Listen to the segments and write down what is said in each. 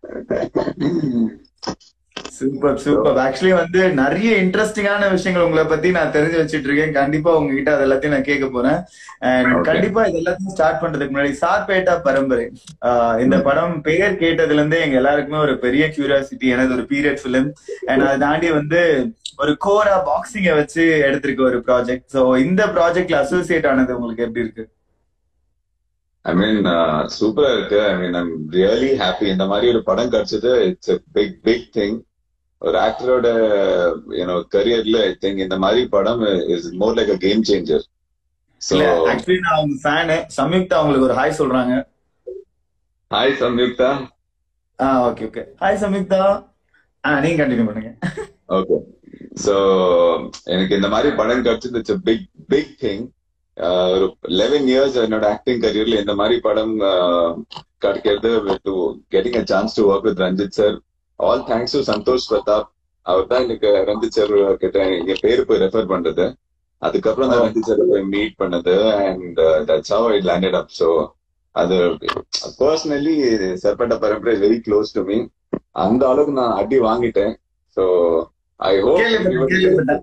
Super super actually வந்து நிறைய இன்ட்ரெஸ்டிங்கான விஷயங்கள் உங்களை பத்தி நான் தெரிஞ்சு வச்சிட்டு இருக்கேன் கண்டிப்பா உங்ககிட்ட அது எல்லாத்தையும் நான் கேட்க போறேன் அண்ட் Okay. கண்டிப்பா இது எல்லாத்தையும் ஸ்டார்ட் பண்றதுக்கு முன்னாடி சார்பேட்டா பரம்பரை ஆஹ் இந்த படம் பெயர் கேட்டதுல இருந்தே எங்க எல்லாருக்குமே ஒரு பெரிய கியூரியாசிட்டி எனது ஒரு பீரியட் பிலிம் அண்ட் அதை தாண்டி வந்து ஒரு கோரா பாக்ஸிங்க வச்சு எடுத்திருக்க ஒரு ப்ராஜெக்ட் சோ இந்த ப்ராஜெக்ட்ல அசோசியேட் ஆனது உங்களுக்கு எப்படி இருக்கு ஐ மீன் சூப்பரா இருக்கு I mean I'm really happy இந்த மாதிரி ஒரு படம் கிடைச்சது இட்ஸ் பிக் பிக் திங் ஒரு ஆக்டரோட யூனோ கரியர்ல ஐ திங்க் இந்த மாதிரி படம் is more like a game changer so இல்ல ஆக்சுவலி நான் அவங்க ஃபேனு சம்யுக்தா அவங்களுக்கு ஒரு ஹாய் சொல்றாங்க ஹாய் சம்யுக்தா ஆ ஓகே ஓகே ஹாய் சம்யுக்தா ஆ நீங்க கண்டினியூ பண்ணுங்க ஓகே சோ எனக்கு இந்த மாதிரி படம் கிடைச்சது இட்ஸ் பிக் பிக் திங் ஒரு லெவன் இயர்ஸ் என்னோட ஆக்டிங் கரியர்ல இந்த மாதிரி படம் ஆஹ், கிடைக்கிறது to getting a chance to work with Ranjith sir all thanks to Santhosh Prathap அவர் தான் எனக்கு ரஞ்சித் சார் கிட்ட என் பேரு போய் ரெஃபர் பண்றது அதுக்கப்புறம் தான் Oh. ரஞ்சித் சார் போய் மீட் பண்ணது and that's how I landed up so அது personally Sarpatta Parambarai very close to me அந்த அளவுக்கு நான் அடி வாங்கிட்டேன் ஸோ ஐ கேள்விப்பட்டேன், ஹோப் கேள்விப்பட்டேன்.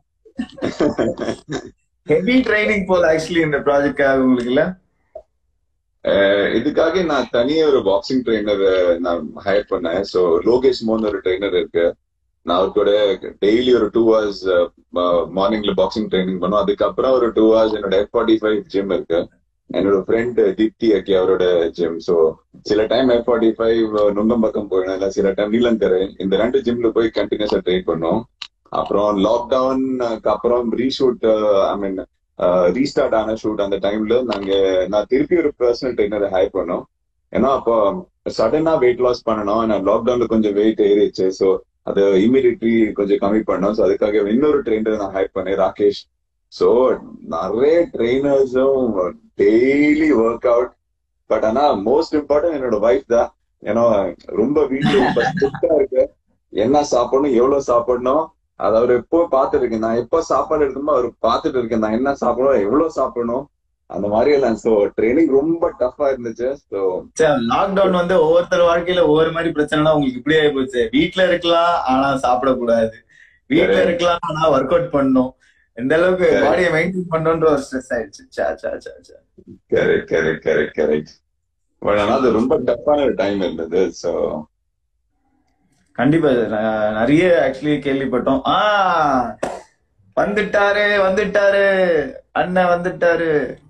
ஹெவி ட்ரைனிங் போல ஆக்சுவலி இந்த ப்ராஜெக்ட்காக உங்களுக்கு இல்ல அஹ் இதுக்காக நான் தனியா ஒரு பாக்ஸிங் ட்ரைனர் நான் ஹையர் பண்ணேன் ஸோ லோகேஷ் மோகன் ஒரு ட்ரைனர் இருக்கு நான் அவர் கூட டெய்லி ஒரு டூ ஹவர்ஸ் மார்னிங்ல பாக்ஸிங் ட்ரைனிங் பண்ணுவோம் அதுக்கப்புறம் ஒரு டூ ஹவர்ஸ் என்னோட எஃப் ஃபார்ட்டி ஃபைவ் ஜிம் இருக்கு என்னோட ஃப்ரெண்ட் தீப்தி அக்கி அவரோட ஜிம் ஸோ சில time F forty five Nungambakkam போயிடும் இல்லை சில டைம் நீலங்கரை இந்த ரெண்டு ஜிம்ல போய் கண்டினியூஸா ட்ரெயின் பண்ணோம் அப்புறம் லாக்டவுனுக்கு அப்புறம் ரீஷூட் ஐ மீன் ரீஸ்டார்ட் ஆன ஷூட் அந்த டைம்ல நாங்க நான் திருப்பி ஒரு பர்சனல் ட்ரெயினரை ஹையர் பண்ணோம் ஏன்னா அப்போ சடனா வெயிட் லாஸ் பண்ணணும் நான் லாக்டவுன்ல கொஞ்சம் வெயிட் ஏறிச்சு ஸோ அது இமீடியட்லி கொஞ்சம் கம்மி பண்ணோம் ஸோ அதுக்காக இன்னொரு ட்ரெயினரை நான் ஹையர் பண்ணேன் ராகேஷ் ஸோ நிறைய ட்ரெயினர்ஸும் டெய்லி ஒர்க் அவுட் பட் ஆனா மோஸ்ட் இம்பார்ட்டன்ட் என்னோட ஒய்ஃப் தான் ஏன்னா ரொம்ப வீட்டுல ரொம்ப ஸ்ட்ரிக்டா இருக்கு என்ன சாப்பிடணும் எவ்வளவு சாப்பிடணும் அது அவர் எப்போ பார்த்துட்டு நான் எப்போ சாப்பாடு எடுக்கணுமோ அவர் பார்த்துட்டு இருக்கேன் நான் என்ன சாப்பிடணும் எவ்வளவு சாப்பிடணும் அந்த மாதிரி எல்லாம் ஸோ ட்ரைனிங் ரொம்ப டஃபா இருந்துச்சு ஸோ லாக்டவுன் வந்து ஒவ்வொருத்தர் வாழ்க்கையில ஒவ்வொரு மாதிரி பிரச்சனைனா உங்களுக்கு இப்படி ஆகி போச்சு வீட்ல இருக்கலாம் ஆனா சாப்பிடக்கூடாது வீட்ல Correct. இருக்கலாம் ஆனா ஒர்க் அவுட் பண்ணணும் எந்த அளவுக்கு Correct. பாடியை மெயின்டைன் பண்ணணுன்ற ஒரு ஸ்ட்ரெஸ் ஆயிடுச்சு சா சா சா சா correct correct correct correct but ஆனா அது ரொம்ப டஃப்பான ஒரு டைம் இருந்தது ஸோ கண்டிப்பா ந- நிறைய ஆக்சுவலி கேள்விப்பட்டோம் ஆ வந்துட்டாரு வந்துட்டாரு அண்ணன் வந்துட்டாரு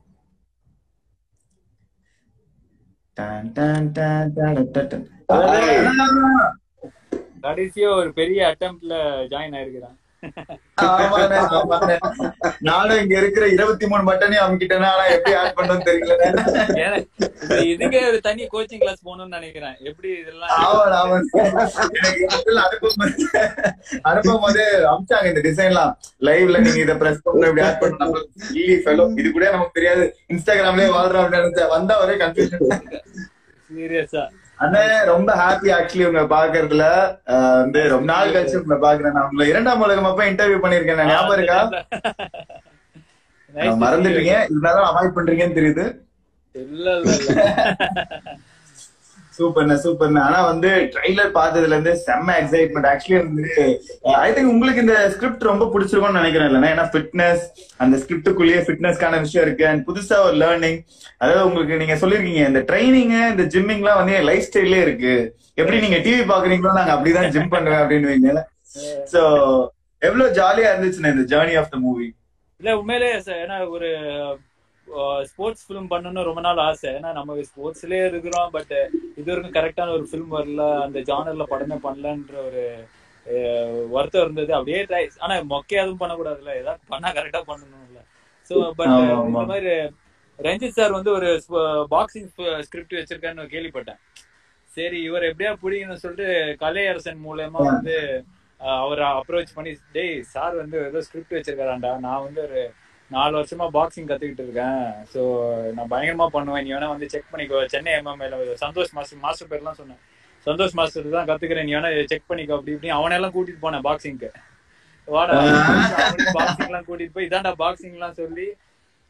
டன், டன், டன், டன், டன், டன். Hi. கடைசியா ஒரு பெரிய அட்டம்ப்ட்ல ஜாயின் ஆயிருக்கிறான் ஆமாண்ணே, ஆமாண்ணே. நானும் இங்க இருக்கிற இருபத்தி மூணு பட்டனையும் அமுக்கிட்டேன்னா ஆனா எப்படி ஆட் பண்ணணும்னு தெரியல ஏன்னா, இதுக்கே ஒரு தனி கோச்சிங் கிளாஸ் போகணும்னு நினைக்கிறேன் எப்படி இதெல்லாம் ஆமாண்ணே, ஆமாண்ணே. எனக்கு இதுல அனுப்பும் போது அனுப்பும் போது அமிச்சாங்க இந்த டிசைன்லாம் லைவ்ல நீங்க இதை பிரஸ் பண்ணணும் இப்படி ஆட் பண்ணணும் இல்லி ஃபெலோ இது கூட நமக்கு தெரியாது இன்ஸ்டாகிராம்லயே வாழ்றோம் அப்படின்னு நினைச்சேன் வந்தா ஒரே கன்ஃபியூஷன் சீரியஸா அண்ணே ரொம்ப ஹாப்பி ஆக்சுவலி உங்க பாக்குறதுல அஹ் வந்து ரொம்ப நாள் கழிச்சு உங்களை பாக்குறேன் நான் உங்களை இரண்டாம் உலகம் அப்ப இன்டர்வியூ பண்ணிருக்கேன் நான் ஞாபகம் இருக்கா Nice to see மறந்துட்டீங்க இருந்தாலும் அவாய்ட் பண்றீங்கன்னு தெரியுது you. இல்ல இல்ல இல்ல சூப்பர்ண்ண சூப்பர்ண்ண ஆனா வந்து ட்ரைலர் பார்த்ததுல இருந்து செம்ம எக்ஸைட்மெண்ட் ஆக்சுவலி வந்து ஐ திங்க் உங்களுக்கு இந்த ஸ்கிரிப்ட் ரொம்ப பிடிச்சிருக்கும்னு நினைக்கிறேன் இல்லைன்னா ஏன்னா ஃபிட்னஸ் அந்த ஸ்கிரிப்டுக்குள்ளேயே ஃபிட்னஸ்க்கான விஷயம் இருக்கு அண்ட் புதுசா ஒரு லேர்னிங் அதாவது உங்களுக்கு நீங்க சொல்லிருக்கீங்க இந்த ட்ரைனிங் இந்த ஜிம்மிங்லாம் வந்து என் லைஃப் ஸ்டைல்லே இருக்கு எப்படி நீங்க டிவி பாக்குறீங்களோ நாங்க அப்படிதான் ஜிம் பண்ணுவேன் அப்படின்னு சோ எவ்வளவு ஜாலியா இருந்துச்சுண்ணே இந்த ஜேர்னி ஆஃப் த மூவி இல்ல உண்மையிலே ச- ஏன்னா ஒரு ஸ்போர்ட்ஸ் ஃபிலிம் பண்ணணும்னு ரொம்ப நாள் ஆசை ஏன்னா நம்ம ஸ்போர்ட்ஸ்லயே இருக்கிறோம் பட் இது வரைக்கும் கரெக்டான ஒரு ஃபிலிம் வரல அந்த ஜானர்ல படமே பண்ணலன்ற ஒரு அஹ், வருத்தம் இருந்தது அப்படியே ட்ரை ஆனா மொக்கையா எதுவும் பண்ணக்கூடாதுல்ல ஏதாவது பண்ணா கரெக்டா பண்ணணும்ல சோ பட் ஆமா, ஆமா. இந்த மாதிரி ரஞ்சித் சார் வந்து ஒரு பாக்ஸிங் ஸ்கிரிப்ட் வச்சிருக்காருன்னு கேள்விப்பட்டேன் சரி இவர் எப்படியா பிடிக்கணும்னு சொல்லிட்டு கலையரசன் மூலயமா வந்து அஹ், அவரை அப்ரோச் பண்ணி டேய் சார் வந்து ஏதோ ஸ்கிரிப்ட் வச்சிருக்காராண்டா நான் வந்து ஒரு நாலு வருஷமா பாக்ஸிங் கத்துக்கிட்டு இருக்கேன் ஸோ நான் பயங்கரமா பண்ணுவேன் நீ வேணா வந்து செக் பண்ணிக்கோ சென்னை எம்எம்ஏல சந்தோஷ் மாஸ்டர் மாஸ்டர் பேர்லாம் சொன்னேன் சந்தோஷ் மாஸ்டர் தான் கத்துக்கிறேன் நீ வேணா செக் பண்ணிக்கோ அப்படி இப்படி அவனெல்லாம் கூட்டிட்டு போனேன் பாக்ஸிங்க்கு வாடா பாக்ஸிங் எல்லாம் கூட்டிட்டு போய் இதான்டா பாக்ஸிங் எல்லாம் சொல்லி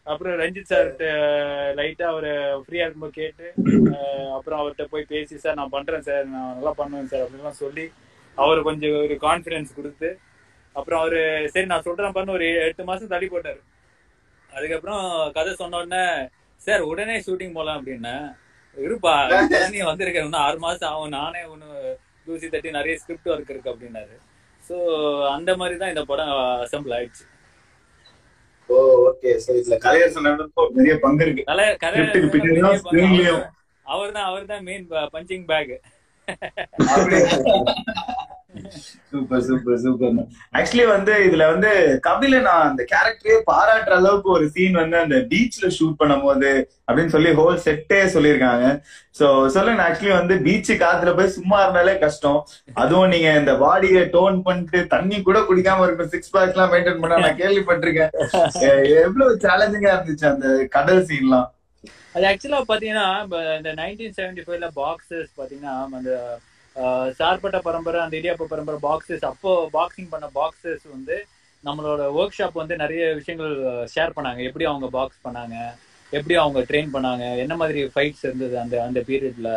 அப்புறம் ரஞ்சித் சார் லைட்டா அவரு ஃப்ரீயா இருக்கும்போது கேட்டு அஹ், அப்புறம் அவர்கிட்ட போய் பேசி சார் நான் பண்றேன் சார் நான் நல்லா பண்ணுவேன் சார் அப்படின்லாம் சொல்லி அவர் கொஞ்சம் ஒரு கான்ஃபிடன்ஸ் கொடுத்து அப்புறம் அவரு சரி நான் சொல்றேன் பண்ண ஒரு எட்டு மாசம் தள்ளி போட்டாரு அதுக்கப்புறம் கதை சொன்ன உடனே சார் உடனே ஷூட்டிங் போலாம் அப்படின்னேன் இருப்பா இப்பதான் நீ வந்திருக்க இன்னும் ஆறு மாசம் ஆகும் நானே ஒண்ணு தூசி தட்டி நிறைய ஸ்கிரிப்ட் ஒர்க் இருக்கு அப்படின்னாரு சோ அந்த மாதிரி தான் இந்த படம் அசம்பிள் ஆயிடுச்சு ஓ ஓகே சோ இதுல கலையரசன் ஒரு பெரிய பங்கு இருக்கு கலை Script-க்கு பின்னாடியும் screen-லயும். அவர் தான் அவர் தான் main punching bag super super super actually வந்து இதுல வந்து கபில நான் அந்த கேரக்டரே பாராட்டுற அளவுக்கு ஒரு சீன் வந்து அந்த பீச்ல ஷூட் பண்ணும்போது அப்படின்னு சொல்லி ஹோல் செட்டே சொல்லியிருக்காங்க சோ சொல்லுங்க ஆக்சுவலி வந்து பீச் காத்துல போய் சும்மா இருந்தாலே கஷ்டம் அதுவும் நீங்க இந்த பாடியை டோன் பண்ணிட்டு தண்ணி கூட குடிக்காம இருக்கும் சிக்ஸ் பேக் எல்லாம் மெயின்டைன் பண்ண நான் கேள்விப்பட்டிருக்கேன் எ- எவ்வளவு சேலஞ்சிங்கா இருந்துச்சு அந்த கடல் சீன்லாம் அது ஆக்சுவலா பாத்தீங்கன்னா இப்ப இந்த நைன்டீன் செவன்டி ஃபைவ்ல பாக்ஸஸ் பாத்தீங்கன்னா அந்த ஆஹ், சார்பட்ட பரம்பரை அந்த இடியாப்ப பரம்பரை பாக்ஸஸ் அப்போ பாக்ஸிங் பண்ண பாக்ஸஸ் வந்து நம்மளோட ஒர்க் ஷாப் வந்து நிறைய விஷயங்கள் ஷேர் பண்ணாங்க எப்படி அவங்க பாக்ஸ் பண்ணாங்க எப்படி அவங்க ட்ரெயின் பண்ணாங்க என்ன மாதிரி ஃபைட்ஸ் இருந்தது அந்த அந்த பீரியட்ல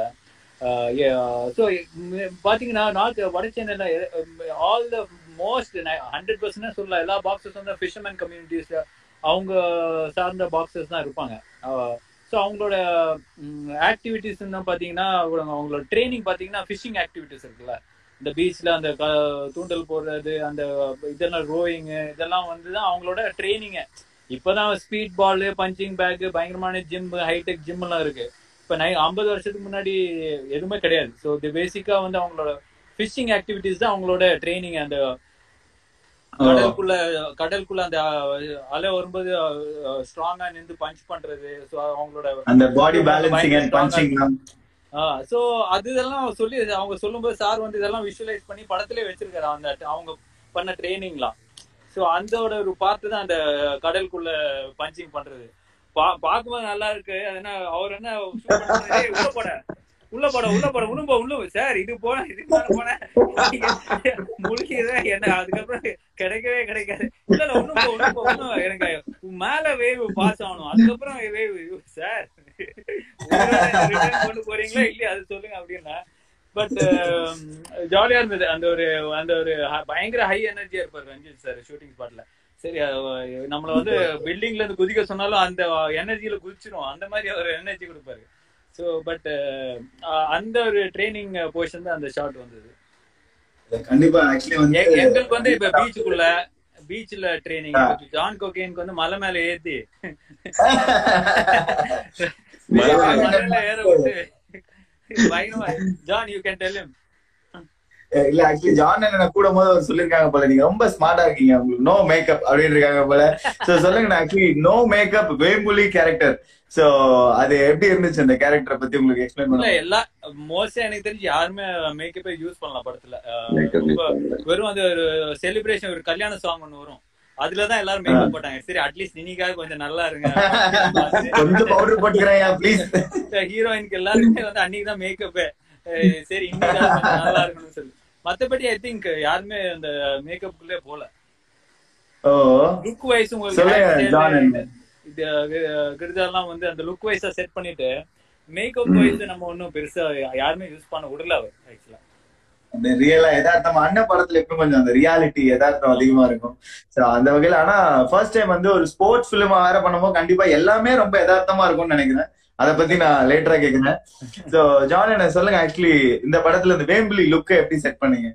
ஸோ பாத்தீங்கன்னா நார்த் வட சென்னையில all the most hundred percent சொல்லலாம் எல்லா பாக்ஸஸ் வந்து ஃபிஷர்மேன் கம்யூனிட்டிஸ்ல அவங்க சார்ந்த பாக்ஸஸ் தான் இருப்பாங்க ஸோ அவங்களோட ஆக்டிவிட்டிஸ் பார்த்தீங்கன்னா அவங்க- அவங்களோட ட்ரைனிங் பார்த்தீங்கன்னா ஃபிஷிங் ஆக்டிவிட்டிஸ் இருக்குல்ல இந்த பீச்ல அந்த க- தூண்டல் போடுறது அந்த இதெல்லாம் ரோயிங் இதெல்லாம் வந்து தான் அவங்களோட ட்ரைனிங்க இப்போதான் ஸ்பீட் பால் பஞ்சிங் பேக் பயங்கரமான ஜிம் ஹைடெக் ஜிம் எல்லாம் இருக்கு இப்போ நை ஐம்பது வருஷத்துக்கு முன்னாடி எதுவுமே கிடையாது ஸோ இது பேசிக்கா வந்து அவங்களோட ஃபிஷிங் ஆக்டிவிட்டிஸ் தான் அவங்களோட ட்ரைனிங் அந்த கடலுக்குள்ள கடலுக்குள்ள அந்த அஹ், அலை வரும்போது ஸ்ட்ராங்கா நின்று பஞ்ச் பண்றது ஸோ அவங்களோட அந்த body balancing and punching so அது இதெல்லாம் சொல்லி அவங்க சொல்லும்போது சார் வந்து இதெல்லாம் விஷுவலைஸ் பண்ணி படத்திலே வச்சிருக்காரு அந்த அவங்க பண்ண ட்ரைனிங்லாம் சோ அந்தோட ஒரு பார்ட் தான் அந்த கடலுக்குள்ள பஞ்சிங் பண்றது பா பார்க்கும்போது நல்லா இருக்கு அது என்ன அவர் என்ன shoot பண்றாரு, "ஏய், உள்ள போட உள்ள போட உள்ள போட உள்ள போ உள்ள போ. சார் இது போன இது போன முழுகிதான் என்ன அதுக்கப்புறம் கிடைக்கவே கிடைக்காது இல்ல இல்ல உள்ள போ உள்ள போ இன்னும் எனக்கு மேல வேவ் பாஸ் ஆகணும் அதுக்கப்புறம் வேவ் சார் கொண்டு போறீங்களா இல்லையா அது சொல்லுங்க அப்படின்னா பட் ஜாலியா இருந்தது அந்த ஒரு அந்த ஒரு ஹ- பயங்கர ஹை எனர்ஜியா இருப்பாரு ரஞ்சித் சார் ஷூட்டிங் ஸ்பாட்ல சரி அஹ் நம்மள வந்து பில்டிங்ல இருந்து குதிக்க சொன்னாலும் அந்த எனர்ஜியில குதிச்சிரும் அந்த மாதிரி ஒரு எனர்ஜி கொடுப்பாரு ஸோ பட் அந்த ஒரு ட்ரைனிங் போர்ஷன் தான் அந்த ஷாட் வந்தது கண்டிப்பா ஆக்சுவலி வந்து எ- எங்களுக்கு வந்து இப்ப பீச்சுக்குள்ள பீச்ல ட்ரைனிங் ஜான் கோகேனுக்கு வந்து மலை மேல ஏத்தி மலை மேல- மலையில ஏற விட்டு பயங்கரமா John you can tell him இல்ல ஆக்சுவலி ஜான் என்ன கூட போது அவர் சொல்லிருக்காங்க போல நீங்க ரொம்ப ஸ்மார்ட்டா இருக்கீங்க உங்களுக்கு நோ மேக்கப் அப்படின்னு இருக்காங்க போல சோ சொல்லுங்க actually no makeup Vembuli character so அது எப்படி இருந்துச்சு அந்த கேரக்டரை பத்தி உங்களுக்கு எக்ஸ்பிளைன் இல்ல பண்ணுங்க எல்லா மோஸ்டா எனக்கு தெரிஞ்சு யாருமே மேக்கப்பே யூஸ் பண்ணலாம் படத்துல அஹ் Makeup use ரொம்ப பண்ணல. வெறும் அந்த ஒரு செலிப்ரேஷன் ஒரு கல்யாண சாங் ஒண்ணு வரும் அதுலதான் எல்லாரும் மேக்கப் போட்டாங்க சரி அட்லீஸ்ட் இன்னைக்காக கொஞ்சம் நல்லா இருங்க கொஞ்சம் பவுடர் போட்டுக்கிறேன் ப்ளீஸ் ஹீரோயினுக்கு எல்லாருமே வந்து அன்னைக்கு தான் மேக்கப்பே சரி இன்னைக்காக கொஞ்சம் நல்லா இருக்கணும்னு சொல்லி மத்தபடி ஐ திங்க் யாருமே அந்த மேக்கப்புக்குள்ளே போல ஓ லுக் வைஸ் சொல்லுங்க, John உங்களுக்கு என்ன? இது கிருதெல்லாம் வந்து அந்த லுக் வைஸா செட் பண்ணிட்டு மேக்கப் வைஸ் நம்ம ஒன்னும் பெருசா யாருமே யூஸ் பண்ண விடல அவர் ஆக்சுவலா அந்த ரியலா யதார்த்தம் அண்ணன் படத்துல எப்பவும் கொஞ்சம் அந்த ரியாலிட்டி யதார்த்தம் அதிகமா இருக்கும் சோ அந்த வகையில ஆனா ஃபர்ஸ்ட் டைம் வந்து ஒரு ஸ்போர்ட்ஸ் பிலிமா வேற பண்ணும்போது கண்டிப்பா எல்லாமே ரொம்ப யதார்த்தமா இருக்கும்னு நினைக்கிறேன் அத பத்தி நான் லேட்டரா கேக்குறேன் சோ ஜான் என்ன சொல்லுங்க ஆக்சுவலி இந்த படத்துல இந்த வேம்பிலி லுக்கை எப்படி செட் பண்ணீங்க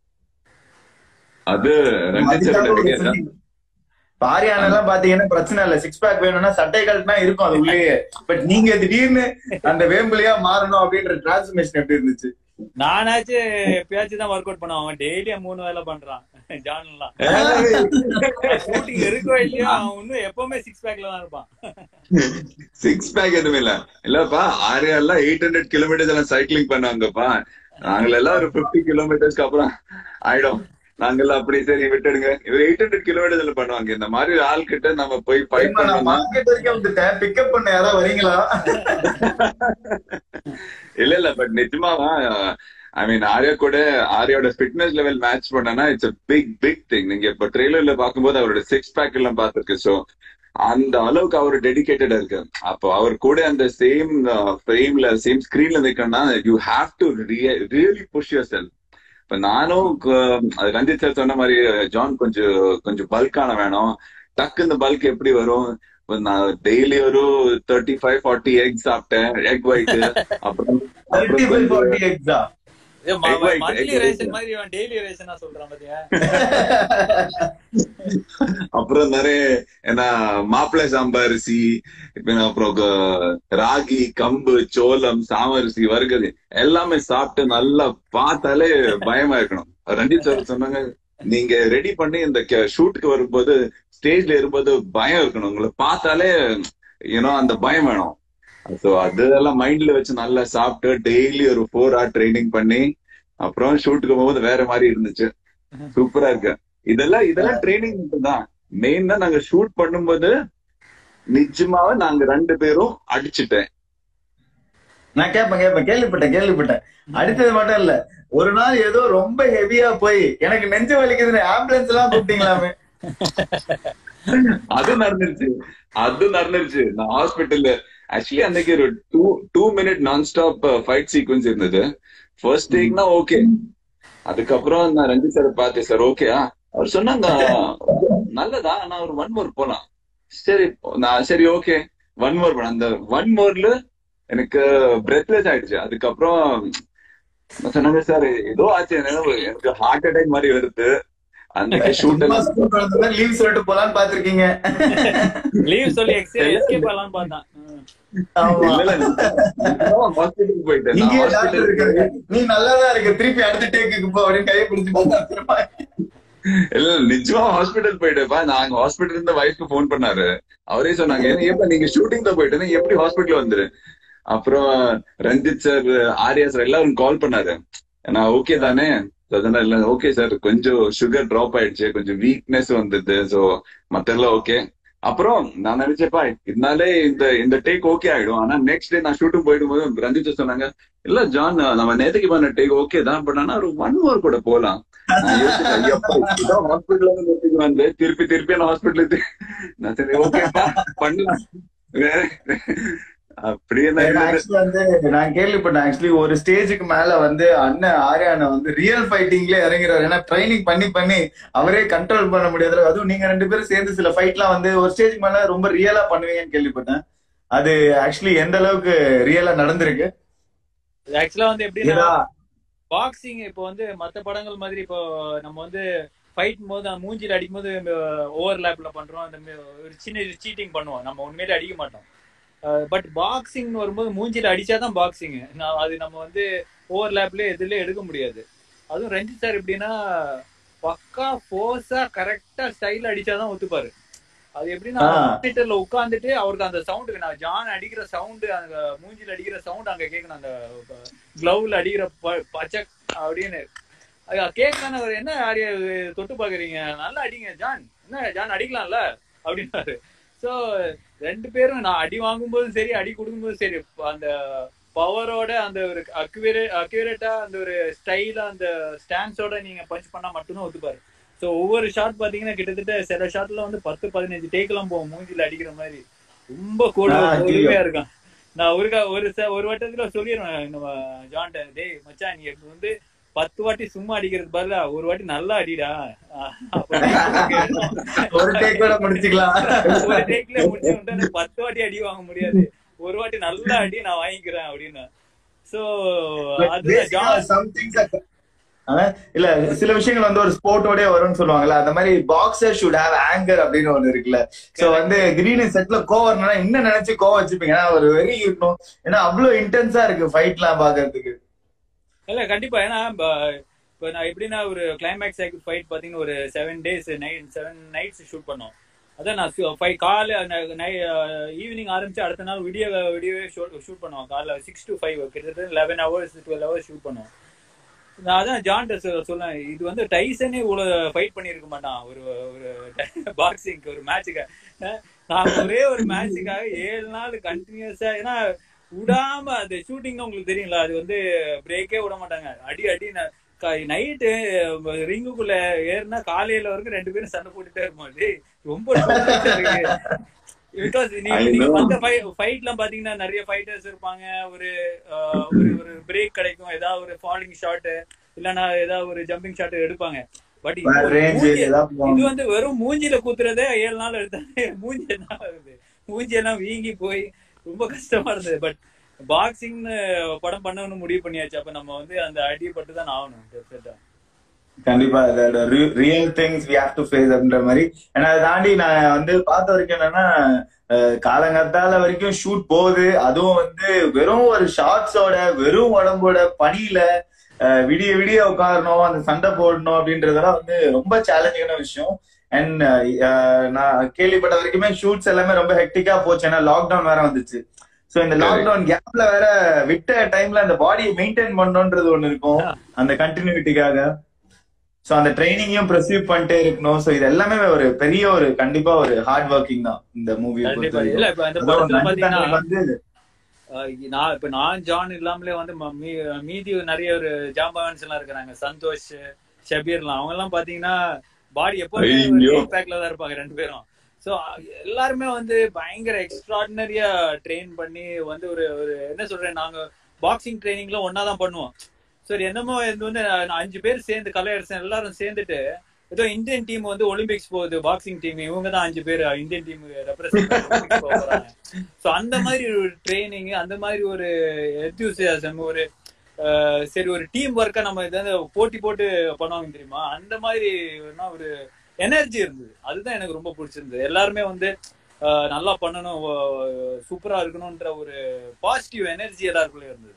அது ரஞ்சித் சார் ஐடியா தான் பாரியான எல்லாம் பாத்தீங்கன்னா பிரச்சனை இல்ல சிக்ஸ் பேக் வேணும்னா சட்டை கழட்டினா இருக்கும் அது உள்ளேயே பட் நீங்க திடீர்னு அந்த வேம்பிலியா மாறணும் அப்படின்ற டிரான்ஸ்ஃபர்மேஷன் எப்படி இருந்துச்சு நானாச்சு எப்பயாச்சும் தான் ஒர்க் அவுட் பண்ணுவான் அவன் டெய்லியும் மூணு வேலை பண்றான் ஜான் எல்லாம் ஷூட்டிங் இருக்கோ இல்லையோ அவன் இன்னும் எப்பவுமே சிக்ஸ் பேக்ல தான் இருப்பான் சிக்ஸ் பேக் எதுவுமே இல்ல இல்லப்பா ஆரியா எல்லாம் எயிட் ஹண்ட்ரட் கிலோமீட்டர்ஸ் எல்லாம் சைக்கிளிங் பண்ணுவாங்கப்பா நாங்களெல்லாம் ஒரு பிப்டி கிலோமீட்டர்ஸ்க்கு அப்புறம் ஆயிடும் நாங்கெல்லாம் அப்படி சரி விட்டுடுங்க இவர் எயிட் ஹண்ட்ரட் கிலோமீட்டர்ஸ்ல பண்ணுவாங்க இந்த மாதிரி ஆள் கிட்ட நம்ம போய் ஃபைட் நான் பண்ணோம்னா மார்க்கெட் வரைக்கும் வந்துட்டேன் பிக்கப் பண்ண யாராவது வரீங்களா இல்ல இல்ல பட் நிஜமாவா ஐ மீன் ஆர்யா கூட ஆர்யாவோட ஃபிட்னஸ் லெவல் மேட்ச் பண்ணனா it's a big big thing நீங்க இப்ப ட்ரெய்லர்ல பாக்கும்போது அவரோட சிக்ஸ் பேக் எல்லாம் பாத்துருக்கு சோ அந்த அளவுக்கு அவர் டெடிகேட்டடா இருக்கு அப்போ அவர் கூட அந்த சேம் ஃப்ரேம்ல சேம் ஸ்கிரீன்ல நிக்கணும்னா you have to really push yourself இப்ப நானும் க- அது ரஞ்சித் சார் சொன்ன மாதிரி ஜான் கொஞ்சம் கொஞ்சம் பல்கான வேணும் டக்கு இந்த பல்க் எப்படி வரும் இப்ப நான் டெய்லி ஒரு தேர்ட்டி ஃபைவ் ஃபார்ட்டி எக் சாப்பிட்டேன் எக் ஒயிட் அப்புறம் தேர்ட்டி அப்புறம் ஃபைவ் கொஞ்சம் ஃபார்ட்டி எக்ஸா Egg white, monthly egg white. Ration மாதிரி இவன் டெய்லி ரேஷனா சொல்றான் பாத்தியா அப்புறம் நிறைய என்ன மாப்பிள்ளை சாம்பாரிசி இப்ப அப்புறம் க- ராகி கம்பு சோளம் சாமரிசி வறுகது எல்லாமே சாப்பிட்டு நல்லா பார்த்தாலே பயமா இருக்கணும் ரஞ்சித் சார் சொன்னாங்க நீங்க ரெடி பண்ணி இந்த ஷூட்டுக்கு வரும்போது ஸ்டேஜ்ல இருக்கும்போது பயம் இருக்கணும் உங்களை பார்த்தாலே யூனோ அந்த பயம் வேணும் சோ அதெல்லாம் மைண்ட்ல வச்சு நல்லா சாப்பிட்டு டெய்லி ஒரு ஃபோர் ஹவர் ட்ரைனிங் பண்ணி அப்புறம் ஷூட்டுக்கு போகும்போது வேற மாதிரி இருந்துச்சு சூப்பரா இருக்கு இதெல்லாம் இதெல்லாம் ட்ரைனிங் தான் மெயினா நாங்க ஷூட் பண்ணும்போது நிஜமாவே நாங்க ரெண்டு பேரும் அடிச்சுட்டேன் நான் கேட்பேன் கேட்பேன் கேள்விப்பட்டேன் கேள்விப்பட்டேன் அடுத்தது மட்டும் இல்ல ஒரு நாள் ஏதோ ரொம்ப ஹெவியா போய் எனக்கு நெஞ்சு வலிக்குதுன்னு ஆம்புலன்ஸ் எல்லாம் கூப்பிட்டீங்களாமே அது நடந்துருச்சு அது நடந்துருச்சு நான் ஹாஸ்பிட்டல்ல ஆக்சுவலி அன்னைக்கு ஒரு டூ டூ மினிட் நான் ஸ்டாப் ஃபைட் சீக்வன்ஸ் இருந்தது ஃபர்ஸ்ட் டேக்னா ஓகே அதுக்கப்புறம் நான் ரஞ்சித் சார் பார்த்தேன் சார் ஓகேயா அவர் சொன்னாங்க நல்லதா நான் ஒரு ஒன் மோர் போலாம் சரி நான் சரி ஓகே ஒன் மோர் போனேன் அந்த ஒன் மோர்ல எனக்கு பிரெத்லெஸ் ஆயிடுச்சு அதுக்கப்புறம் நான் சொன்னாங்க சார் ஏதோ ஆச்சு எனக்கு எனக்கு ஹார்ட் அட்டாக் மாதிரி வருது அன்னைக்கு ஷூட் எல்லாம் லீவ் சொல்லிட்டு போலான்னு பாத்திருக்கீங்க லீவ் சொல்லி எஸ்கேப் ஆகலாம்னு பார்த்தான் ம். ஆமா இல்ல, இல்ல, நான் ஹாஸ்பிட்டலுக்கு போயிட்டேன் நான் இங்கே டாக்டர் ஹாஸ்பிட்டலுக்கு இருக்காரு நீ நல்லாதான் இருக்கு திருப்பி அடுத்த டேக்குக்கு போ அப்படின்னு கையை பிடிச்சு பார்த்தா இல்ல இல்ல, நிஜமா ஹாஸ்பிட்டல் போயிட்டேப்பா நாங்க ஹாஸ்பிட்டல் இருந்த வைஃப்க்கு ஃபோன் பண்ணாரு அவரே சொன்னாங்க "ஏன் ஏப்பா நீங்க ஷூட்டிங் தான் போயிட்டு நீ எப்படி ஹாஸ்பிட்டல் வந்துரு அப்புறம் ரஞ்சித் சார் ஆர்யா சார் எல்லாரும் கால் பண்ணாரு நான் ஓகே தானே அதனால இல்ல ஓகே சார் கொஞ்சம் சுகர் டிராப் ஆயிடுச்சு கொஞ்சம் வீக்னஸ் வந்தது சோ மத்தெல்லாம் ஓகே அப்புறம் நான் நினைச்சேப்பா இதனாலே இந்த இந்த டேக் ஓகே ஆயிடும் ஆனா நெக்ஸ்ட் டே நான் ஷூட்டிங் போயிடும் போது ரஞ்சித் சார் சொன்னாங்க இல்ல ஜான் நம்ம நேத்துக்கு பண்ண டேக் ஓகே தான் பட் ஆனா ஒரு ஒன் ஹவர் கூட போலாம் நான் யோசிச்சேன், ஐயப்பா, இப்படிதான் hospital ல இருந்து வீட்டுக்கு வந்து திருப்பி திருப்பி நான் ஹாஸ்பிட்டலுக்கு நான் சரி ஓகேப்பா பண்ணலாம் வேற- அப்படியே தான் இருந்தது. ஆக்சுவலி வந்து நான் கேள்விப்பட்டேன் ஆக்சுவலி ஒரு ஸ்டேஜுக்கு மேல வந்து அண்ணன் ஆர்யானை வந்து ரியல் ஃபைட்டிங்ல இறங்குறாரு ஏன்னா ட்ரைனிங் பண்ணி பண்ணி அவரே கண்ட்ரோல் பண்ண முடியாது அதுவும் நீங்க ரெண்டு பேரும் சேர்ந்து சில ஃபைட்லாம் வந்து ஒரு ஸ்டேஜுக்கு மேல ரொம்ப ரியலா பண்ணுவீங்கன்னு கேள்விப்பட்டேன் அது ஆக்சுவலி எந்த அளவுக்கு ரியலா நடந்திருக்கு ஆக்சுவலா வந்து எப்படின்னா ஏன்னா பாக்ஸிங் இப்போ வந்து மத்த படங்கள் மாதிரி இப்போ நம்ம வந்து ஃபைட் போது அந்த மூஞ்சில அடிக்கும் போது ஓவர் லேப்ல பண்றோம் அந்த ம- ஒரு சின்ன சீட்டிங் பண்ணுவோம் நம்ம உண்மையிலே அடிக்க மாட்டோம் பட் பாக்ஸிங் வரும்போது மூஞ்சில அடிச்சாதான் பாக்ஸிங் அது நம்ம வந்து ஓவர் லேப்ல எதுல எடுக்க முடியாது அதுவும் ரஞ்சித் சார் எப்படின்னா பக்கா ஃபோர்ஸா கரெக்டா ஸ்டைல் அடிச்சாதான் ஒத்துப்பாரு அது எப்படின்னா ஆ. மானிட்டர்ல உட்காந்துட்டு அவருக்கு அந்த சவுண்டுக்கு நான் ஜான் அடிக்கிற சவுண்டு அந்த மூஞ்சில அடிக்கிற சவுண்ட் அங்க கேட்கணும் அந்த கிளவுல அடிக்கிற ப- பச்சை அப்படின்னு கேட்கறான அவர் என்ன ஆரிய தொட்டு பாக்குறீங்க நல்லா அடிங்க ஜான் என்ன ஜான் அடிக்கலாம்ல அப்படின்னாரு சோ ரெண்டு பேரும் நான் அடி வாங்கும்போதும் சரி அடி கொடுக்கும்போதும் சரி அந்த பவரோட அந்த ஒரு அக்யூரே அக்யூரேட்டா அந்த ஒரு ஸ்டைலா அந்த ஸ்டான்ஸோட நீங்க பஞ்ச் பண்ணா மட்டும்தான் ஒத்துப்பாரு சோ ஒவ்வொரு ஷாட் பாத்தீங்கன்னா கிட்டத்தட்ட சில ஷாட்ல வந்து பத்து பதினஞ்சு டேக்கெல்லாம் போகும் மூஞ்சில அடிக்கிற மாதிரி ரொம்ப கூட ஆ, பொறுமையா இருக்கான் நான் ஒரு கா- ஒரு ச- ஒரு வட்டத்துல சொல்லிடுவேன் நம்ம ஜான்ட்ட டேய் மச்சான் நீ இப்ப வந்து பத்து வாட்டி சும்மா அடிக்கிறது பதிலா ஒரு வாட்டி நல்லா அடிடா அஹ் அப்ப ஒரு டேக் கூட முடிச்சுக்கலாம் ஒரு டேக்ல முடிச்சு விட்டா எனக்கு பத்து வாட்டி அடி வாங்க முடியாது ஒரு வாட்டி நல்லா அடி நான் வாங்கிக்கிறேன் அப்படின்னு சோ அதுதான் ஜான் சம்திங் இல்ல சில விஷயங்கள் வந்து ஒரு ஸ்போர்ட்டோடய வரும்னு சொல்லுவாங்கல்ல அந்த மாதிரி பாக்ஸர் ஷுட் ஹேவ் ஆங்கர் அப்படின்னு ஒண்ணு இருக்குல்ல சோ வந்து திடீர்னு செட்ல கோவம் என்ன நினைச்சு கோவம் வச்சுப்பீங்க ஏன்னா ஒரு வெறி இருக்கும் ஏன்னா அவ்வளவு இன்டென்ஸா இருக்கு ஃபைட்லாம் பாக்குறதுக்கு இல்ல கண்டிப்பா ஏன்னா ப- இப்ப நான் எப்படின்னா ஒரு கிளைமேக்ஸ் ஃபைட் பாத்தீங்கன்னா ஒரு seven days night seven nights shoot பண்ணோம் அதான் நான் ஃபைவ் காலை ஈவினிங் ஆரம்பிச்சு அடுத்த நாள் விடிய விடியவே ஷூட் பண்ணுவோம் காலைல சிக்ஸ் டு ஃபைவ் கிட்டத்தட்ட eleven hours twelve hours shoot பண்ணுவோம் நான் அதான் ஜான்ட்ட சொல்லேன் இது வந்து டைசனே இவ்வளவு ஃபைட் பண்ணியிருக்க மாட்டான் ஒரு ஒரு பாக்ஸிங்க்கு ஒரு மேட்சுக்கு நான் ஒரே ஒரு மேட்சுக்காக ஏழு நாள் கண்டினியூஸா ஏன்னா விடாம அந்த ஷூட்டிங் உங்களுக்கு தெரியுங்களா அது வந்து பிரேக்கே விட மாட்டாங்க அடி அடி நைட்டு ரிங்குக்குள்ள ஏறினா காலையில வரைக்கும் ரெண்டு பேரும் சண்டை போட்டுட்டே இருப்போம் டேய் ரொம்ப torture இருக்கு பிகாஸ் I நீங்க know. மத்த ஃபைட் எல்லாம் பாத்தீங்கன்னா நிறைய ஃபைட்டர்ஸ் இருப்பாங்க ஒரு ஆஹ், ஒரு ஒரு பிரேக் கிடைக்கும் ஏதாவது ஒரு ஃபாலிங் ஷாட் இல்லனா ஏதாவது ஒரு ஜம்பிங் ஷாட் எடுப்பாங்க பட் range ஏதாவது இது போவாங்க. வந்து வெறும் மூஞ்சில குத்துறதே ஏழு நாள் எடுத்தாலே மூஞ்சி என்ன ஆகுது மூஞ்சி எல்லாம் வீங்கி போய் ரொம்ப கஷ்டமா இருந்தது பட் பாக்ஸிங்னு படம் பண்ணணும்னு முடிவு பண்ணியாச்சு அப்ப நம்ம வந்து அந்த அடிபட்டு தான் ஆகணும் டெஃபினட்டா கண்டிப்பா real things we have to face அப்படின்ற மாதிரி ஏன்னா அதை தாண்டி நான் வந்து பார்த்த வரைக்கும் என்னன்னா அஹ், காலங்கத்தால வரைக்கும் ஷூட் போகுது அதுவும் வந்து வெறும் ஒரு ஷார்ட்ஸோட வெறும் உடம்போட பனியில அஹ், விடிய விடிய உட்காரணும் அந்த சண்டை போடணும் அப்படின்றதெல்லாம் வந்து ரொம்ப சேலஞ்சிங்கான விஷயம் அண்ட் நான் கேள்விப்பட்ட வரைக்குமே ஷூட்ஸ் எல்லாமே ரொம்ப ஹெக்டிக்கா போச்சு ஏன்னா லாக்டவுன் வேற வந்துச்சு சோ இந்த லாக்டவுன் கேப்ல வேற விட்ட டைம்ல அந்த பாடியை மெயின்டைன் பண்ணணும்ன்றது ஒண்ணு இருக்கும் அந்த கண்டினியூட்டிக்காக சோ அந்த ட்ரைனிங்கையும் ப்ரொசீவ் பண்ணிட்டே இருக்கணும் சோ இது எல்லாமே ஒரு பெரிய ஒரு கண்டிப்பா ஒரு ஹார்ட் ஒர்க்கிங் தான் இந்த மூவியை கண்டிப்பா பொறுத்த இல்ல வரைக்கும் இப்ப இந்த அதுவும் படத்துல நன்றி பாத்தீங்கன்னா வந்து அஹ் நான் இப்ப நான் ஜான் இல்லாமலே வந்து ம- மீ- மீதி நிறைய ஒரு ஜாம்பவான்ஸ் எல்லாம் இருக்கிறாங்க சந்தோஷ் ஷபீர்லாம் அவங்க எல்லாம் பாத்தீங்கன்னா பாடி எப்பவுமே ஐயோ. பேக்ல தான் இருப்பாங்க ரெண்டு பேரும் சோ எல்லாருமே வந்து பயங்கர எக்ஸ்ட்ராடினரியா ட்ரெயின் பண்ணி வந்து ஒரு ஒரு என்ன சொல்றேன் நாங்க பாக்ஸிங் ட்ரைனிங்ல ஒன்னா தான் பண்ணுவோம் சரி என்னமோ இது வந்து நான் அஞ்சு பேர் சேர்ந்து கலையரசன் எல்லாரும் சேர்ந்துட்டு ஏதோ இந்தியன் டீம் வந்து ஒலிம்பிக்ஸ் போகுது பாக்ஸிங் டீம் இவங்க தான் அஞ்சு பேர் இந்தியன் டீம் ரெப்ரசென்ட் போறாங்க சோ அந்த மாதிரி ஒரு ட்ரைனிங் அந்த மாதிரி ஒரு எந்தூசியாசம் ஒரு அஹ், சரி ஒரு டீம் ஒர்க்கா நம்ம இதை போட்டி போட்டு பண்ணுவாங்க தெரியுமா அந்த மாதிரி என்ன ஒரு எனர்ஜி இருந்தது அதுதான் எனக்கு ரொம்ப பிடிச்சிருந்தது எல்லாருமே வந்து அஹ், நல்லா பண்ணணும் சூப்பரா இருக்கணும்ன்ற ஒரு பாசிட்டிவ் எனர்ஜி எல்லாருக்குள்ளே இருந்தது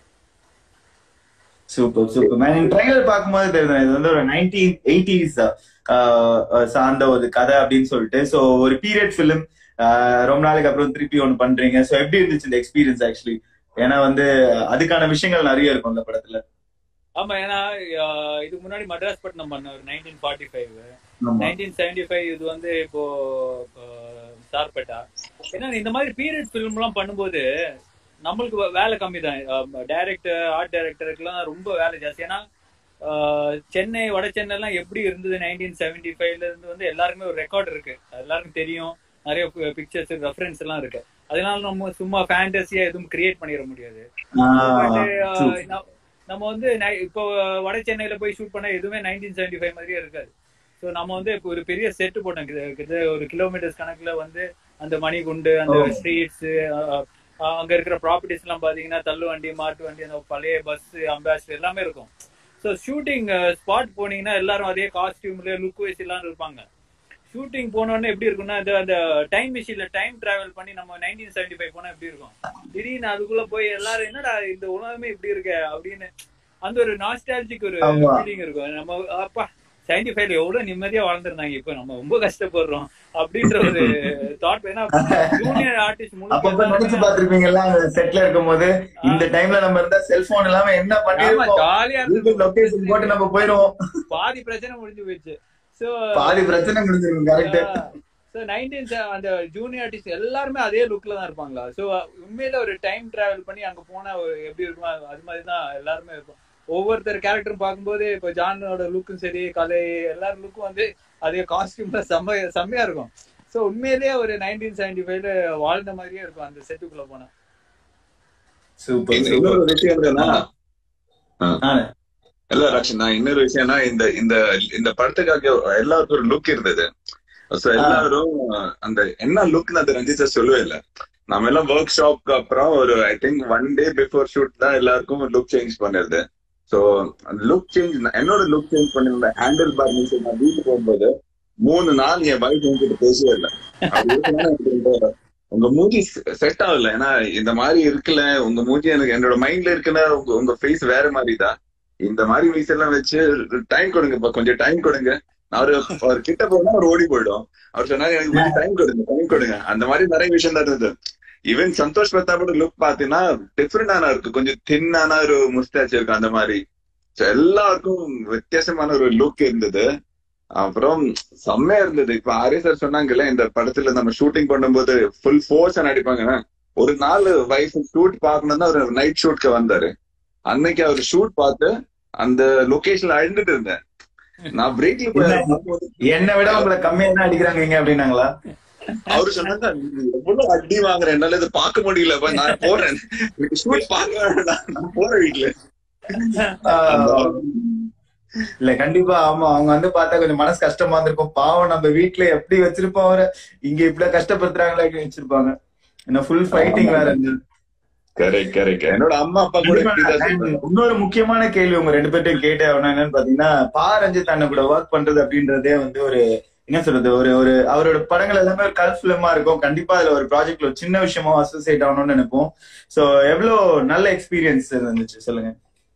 சூப்பர் சூப்பர் மேன் ட்ரைலர் பார்க்கும்போது தெரியும் இது வந்து ஒரு நைன்டீன் எயிட்டிஸ் சார்ந்த ஒரு கதை அப்படின்னு சொல்லிட்டு சோ ஒரு பீரியட் ஃபிலிம் ரொம்ப நாளைக்கு அப்புறம் திருப்பி ஒன்னு பண்றீங்க சோ எப்படி இருந்துச்சு இந்த எக்ஸ்பீரியன்ஸ் ஆக்சுவலி ஏன்னா வந்து அதுக்கான விஷயங்கள் நிறைய இருக்கும் இந்த படத்துல ஆமா ஏன்னா அஹ், இதுக்கு முன்னாடி மட்ராஸ் பட்டினம் பண்ண ஒரு நைன்டீன் ஃபார்ட்டி ஃபைவ் ஆமா. நைன்டீன் செவன்டி ஃபைவ் இது வந்து இப்போ அஹ், சார்பேட்டா ஏன்னா இந்த மாதிரி பீரியட் ஃபிலிம் எல்லாம் பண்ணும்போது நம்மளுக்கு வே- வேலை கம்மி தான் டைரக்டர் ஆர்ட் டைரக்டருக்குலாம் ரொம்ப வேலை ஜாஸ்தி ஏன்னா அஹ், சென்னை வட சென்னை எல்லாம் எப்படி இருந்தது நைன்டீன் செவன்டி ஃபைவ்ல இருந்து வந்து எல்லாருக்குமே ஒரு ரெக்கார்ட் இருக்கு அது எல்லாருக்கும் தெரியும் நிறைய பிக்சர்ஸ் ரெஃபரன்ஸ் எல்லாம் இருக்கு அதனால நம்ம சும்மா ஃபேண்டசியா எதுவும் கிரியேட் பண்ணிட முடியாது ஆஹ் But, uh, true. ந- நம்ம வந்து நை- இப்போ வட சென்னையில போய் ஷூட் பண்ண எதுவுமே நைன்டீன் செவன்டி ஃபைவ் மாதிரியே இருக்காது ஸோ நம்ம வந்து இப்போ ஒரு பெரிய செட்டு போட்டோம் கிட்ட- கிட்ட ஒரு கிலோமீட்டர்ஸ் கணக்குல வந்து அந்த மணிகுண்டு அந்த Oh. ஸ்ட்ரீட்ஸ் அங்க இருக்கிற ப்ராப்பர்ட்டிஸ் எல்லாம் பாத்தீங்கன்னா தள்ளு வண்டி மாட்டு வண்டி அந்த பழைய பஸ் அம்பாசிடர் எல்லாமே இருக்கும் ஸோ ஷூட்டிங் ஸ்பாட் போனீங்கன்னா எல்லாரும் அதே காஸ்டியூம்ல லுக் வைஸ் எல்லாம் இருப்பாங்க ஷூட்டிங் போனோடனே எப்படி இருக்கும்னா அந்த அந்த டைம் மிஷின்ல டைம் டிராவல் பண்ணி நம்ம நைன்டீன் செவன்டி ஃபைவ் போனா எப்படி இருக்கும் திடீர்னு அதுக்குள்ள போய் எல்லாரும் என்னடா இந்த உலகமே இப்படி இருக்க அப்படின்னு அந்த ஒரு நாஸ்டாலஜிக் ஒரு ஆமா. ஃபீலிங் இருக்கும் நம்ம அப்பா செவன்டி ஃபைவ்ல எவ்வளவு நிம்மதியா வாழ்ந்திருந்தாங்க இப்ப நம்ம ரொம்ப கஷ்டப்படுறோம் அப்படின்ற ஒரு தாட் ஏன்னா ஜூனியர் ஆர்டிஸ்ட் அப்பப்ப நினைச்சு முழுக்க பாத்திருப்பீங்கல்ல செட்ல இருக்கும் போது இந்த டைம்ல நம்ம இருந்தா செல்போன் இல்லாம என்ன பண்ணிருப்போம் ஜாலியா கூகுள் லொகேஷன் போட்டு நம்ம போயிடுவோம் பாதி பிரச்சனை முடிஞ்சு போயிடுச்சு சோ பாதி பிரச்சனை முடிஞ்சிருக்கும் கரெக்ட் ஸோ நைன்டீன் அந்த ஜூனியர் ஆர்டிஸ்ட் எல்லாருமே அதே லுக்ல தான் இருப்பாங்களா ஸோ உண்மையில ஒரு டைம் டிராவல் பண்ணி அங்க போனா ஒரு எப்படி இருக்குமோ அது- அது மாதிரி தான் எல்லாருமே இருக்கும் ஒவ்வொருத்தர் கேரக்டரும் பார்க்கும்போது இப்போ ஜானோட லுக்கும் சரி கலை எல்லார் லுக்கும் வந்து அதே காஸ்டியூம்ல செம்ம செம்மையா இருக்கும் ஸோ உண்மையிலேயே ஒரு நைன்டீன் செவன்டி ஃபைவ்ல வாழ்ந்த மாதிரியே இருக்கும் அந்த செட்டுக்குள்ள போனா சூப்பர் இன்னொரு சூப்பர் விஷயம் என்னன்னா ஆ. இல்ல ரக்ஷனா இன்னொரு விஷயம்னா இந்த இந்த இந்த படத்துக்காக எல்லாருக்கும் ஒரு லுக் இருந்தது சோ எல்லாரும் அந்த என்ன லுக்னு அது ரஞ்சித் சார் சொல்லவே இல்ல நம்ம எல்லாம் ஒர்க் ஷாப்க்கு அப்புறம் ஒரு I think one day before shoot தான் எல்லாருக்கும் லுக் சேஞ்ச் பண்ணிருது சோ அந்த லுக் சேஞ்ச் என்னோட லுக் சேஞ்ச் பண்ணிருந்தேன் ஹேண்டில் பார் மீன்ஸ் நான் வீட்டுக்கு போகும்போது மூணு நாள் என் வைஃப் என்கிட்ட பேசவே இல்லை அப்படி இருக்குன்னா எனக்கு ரொம்ப- உங்க மூஞ்சி செட் ஆகல ஏன்னா இந்த மாதிரி இருக்குல்ல உங்க மூஞ்சி எனக்கு என்னோட மைண்ட்ல இருக்குன்னா உங்க உங்க ஃபேஸ் வேற மாதிரி தான் இந்த மாதிரி மீஸ் எல்லாம் வச்சு டைம் கொடுங்கப்பா கொஞ்சம் டைம் கொடுங்க அவரு அவர் கிட்ட போனா அவர் ஓடி போயிடும் அவர் சொன்னாரு எனக்கு கொஞ்சம் டைம் கொடுங்க டைம் கொடுங்க அந்த மாதிரி நிறைய விஷயம் தான் இருந்தது ஈவன் சந்தோஷ் பிரதாப்போட லுக் பாத்தீங்கன்னா டிஃப்ரெண்டான இருக்கு கொஞ்சம் தின்னான ஒரு முஸ்டாச் இருக்கு அந்த மாதிரி So எல்லாருக்கும் வித்தியாசமான ஒரு லுக் இருந்தது அப்புறம் செம்மையா இருந்தது இப்ப ஆரே சார் சொன்னாங்கல்ல இந்த படத்துல நம்ம ஷூட்டிங் பண்ணும்போது ஃபுல் ஃபோர்ஸ் நடிப்பாங்க ஒரு நாள் வைஃப் ஷூட் பார்க்கணும் தான் அவர் நைட் ஷூட்க்கு வந்தாரு அன்னைக்கு அவர் ஷூட் பார்த்து அந்த லொகேஷன்ல அழுந்துட்டு இருந்தேன் நான் பிரேக்ல போய் என்னை விட உங்களை கம்மியா தான் அடிக்கிறாங்க இங்க அப்படின்னாங்களா அவரு சொன்னாங்க "நீ எவ்வளவு அடி வாங்குற என்னால இதை பார்க்க முடியல அப்ப நான் போறேன் ஷூட் பார்க்க வேண்டாம் நான் போறேன் வீட்டுல ஆஹ் இல்ல கண்டிப்பா ஆமா அவங்க வந்து பார்த்தா கொஞ்சம் மனசு கஷ்டமா இருந்திருக்கும் பாவம் நம்ம வீட்ல எப்படி வச்சிருப்போம் அவரை இங்க இப்படி கஷ்டப்படுத்துறாங்களே வச்சிருப்பாங்க இன்னும் ஃபுல் ஃபைட்டிங் வேற இருந்தது கரெக்ட் கரெக்ட் என்னோட அம்மா அப்பா கூட இப்படிதான் And சொல்றாங்க. இன்னொரு முக்கியமான கேள்வி உங்க ரெண்டு பேர்ட்டையும் கேட்டே ஆகணும் என்னன்னு பாத்தீங்கன்னா பா ரஞ்சித் அண்ணன் கூட ஒர்க் பண்றது அப்படின்றதே வந்து ஒரு என்ன சொல்றது ஒரு ஒரு அவரோட படங்கள் எல்லாமே ஒரு கல் ஃபிலிமா இருக்கும் கண்டிப்பா அதுல ஒரு ப்ராஜெக்ட்ல ஒரு சின்ன விஷயமா அசோசியேட் ஆகணும்னு நினைப்போம் சோ எவ்வளவு நல்ல எக்ஸ்பீரியன்ஸ் இருந்துச்சு சொல்லுங்க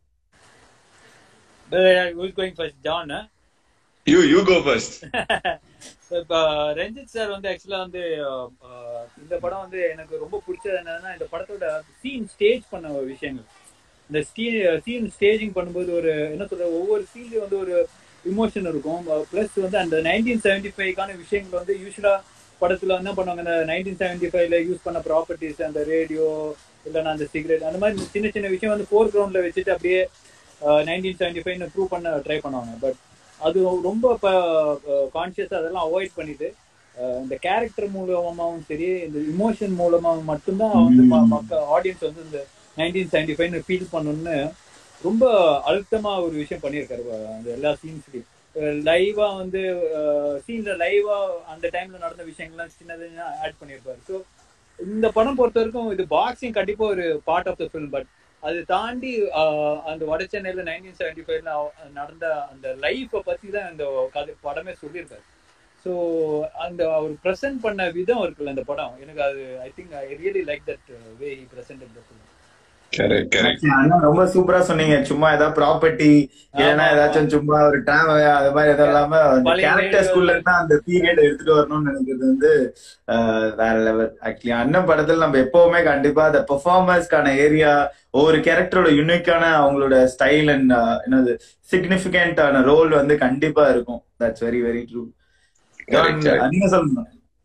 who's going first John you you go first இப்ப ரஞ்சித் சார் வந்து ஆக்சுவலா வந்து அஹ், இந்த படம் வந்து எனக்கு ரொம்ப பிடிச்சது என்னன்னா இந்த படத்தோட சீன் ஸ்டேஜ் பண்ண விஷயங்கள் இந்த சீன் ஸ்டேஜிங் பண்ணும்போது ஒரு என்ன சொல்ற ஒவ்வொரு சீன்லயும் வந்து ஒரு இமோஷன் இருக்கும் பிளஸ் வந்து அந்த நைன்டீன் செவன்டி ஃபைவ்க்கான விஷயங்கள் வந்து யூஸ்வலா படத்துல என்ன பண்ணுவாங்க அந்த நைன்டீன் செவன்டி ஃபைவ்ல யூஸ் பண்ண ப்ராப்பர்ட்டிஸ் அந்த ரேடியோ இல்லைன்னா அந்த சிகரெட் அந்த மாதிரி சின்ன சின்ன விஷயம் வந்து ஃபோர் கிரவுண்ட்ல வச்சுட்டு அப்படியே நைன்டீன் செவன்டி ஃபைவ்னு ப்ரூவ் பண்ண ட்ரை பண்ணுவாங்க பட் அது ரொம்ப கான்சியஸா அதெல்லாம் அவாய்ட் பண்ணிட்டு அஹ், இந்த கேரக்டர் மூலமாவும் சரி இந்த இமோஷன் மூலமாவும் மட்டும்தான் வந்து ம- மக்கள் ஆடியன்ஸ் வந்து இந்த நைன்டீன் செவன்டி ஃபைவ்னு ஃபீல் பண்ணணும்னு ரொம்ப அழுத்தமா ஒரு விஷயம் பண்ணியிருக்காரு அஹ், அந்த எல்லா சீன்ஸ்லயும் லைவா வந்து சீன்ல லைவா அந்த டைம்ல நடந்த விஷயங்கள்லாம் சின்னது ஆட் பண்ணியிருப்பாரு ஸோ இந்த படம் பொறுத்த வரைக்கும் இது பாக்ஸிங் கண்டிப்பா ஒரு part of the film but அது தாண்டி ஆஹ், அந்த வட சென்னையில நைன்டீன் செவன்டி ஃபைவ்ல நடந்த அந்த லைஃப்பை பத்தி தான் இந்த கதை படமே சொல்லியிருக்காரு ஸோ அந்த அவர் ப்ரெசென்ட் பண்ண விதம் இருக்குல்ல அந்த படம் எனக்கு அது I think I really like that way he present the film correct correct அண்ணா ரொம்ப சூப்பரா சொன்னீங்க சும்மா ஏதாவது ப்ராப்பர்ட்டி இல்லைன்னா ஆமா. ஏதாச்சும் சும்மா ஒரு ட்ராம் அது மாதிரி எதுவும் இல்லாம அந்த பழைய கேரக்டர் வீடுகள். ஸ்கூல்ல இருந்து அந்த பீரியட் எடுத்துட்டு வரணும்னு நினைக்கிறது வந்து ஆஹ், வேற லெவல் ஆக்சுவலி அண்ணன் படத்துல நம்ம எப்பவுமே கண்டிப்பா அந்த பெர்ஃபார்மன்ஸ்க்கான ஏரியா ஒவ்வொரு கேரக்டரோட யுனிக்கான அவங்களோட ஸ்டைல் அண்ட் என்னது சிக்னிபிகண்டான ரோல் வந்து கண்டிப்பா இருக்கும் that's very very true Correct, correct. நீங்க சொல்லுங்க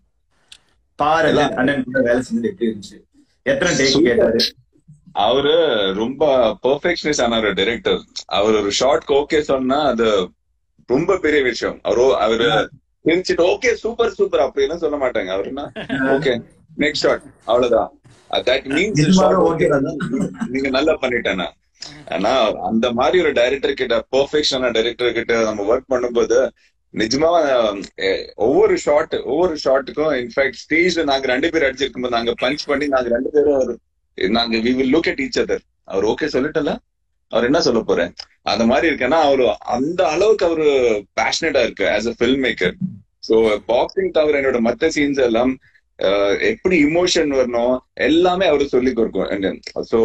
பாரு எல்லாம். அண்ணன் கூட வேலை செஞ்சு எப்படி இருந்துச்சு எத்தனை டேக் Super. கேட்டாரு அவரு ரொம்ப பெர்ஃபெக்ஷனிஸ்ட் ஆன ஒரு டைரக்டர் அவர் ஒரு ஷார்ட் ஓகே சொன்னா அது ரொம்ப பெரிய விஷயம் அவரு அவரு நினைச்சிட்டு ஓகே சூப்பர் சூப்பர் அப்படின்னு சொல்ல மாட்டாங்க அவருன்னா ஓகே நெக்ஸ்ட் ஷாட் அவ்வளவுதான் தட் மீன்ஸ் நிஜமாவே okay நீங்க நல்லா பண்ணிட்டேனா ஆனா அந்த மாதிரி ஒரு டைரக்டர் கிட்ட பெர்ஃபெக்ஷனான டைரக்டர் கிட்ட நம்ம ஒர்க் பண்ணும்போது நிஜமா அஹ், ஒவ்வொரு ஷாட் ஒவ்வொரு ஷாட்டுக்கும் இன்ஃபேக்ட் ஸ்டேஜ்ல நாங்க ரெண்டு பேரும் அடிச்சிருக்கும் போது நாங்க பஞ்ச் பண்ணி நாங்க ரெண்டு பேரும் ஒரு- நாங்க we will look at each other அவர் ஓகே சொல்லிட்டல அவர் என்ன சொல்ல போறேன் அந்த மாதிரி இருக்கேன்னா அவரு அந்த அளவுக்கு அவரு பேஷனேட்டா இருக்கு as a film maker so boxing தவிர என்னோட மத்த சீன்ஸ் எல்லாம் அஹ், எப்படி இமோஷன் வரணும் எல்லாமே அவரு சொல்லி கொடுக்கும் சோ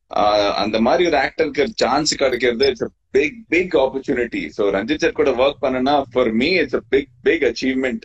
அந்த மாதிரி ஒரு ஆக்டருக்கு சான்ஸ் கிடைக்கிறது it's big big opportunity so Ranjith sir கூட ஒர்க் பண்ணனா for me it's big big achievement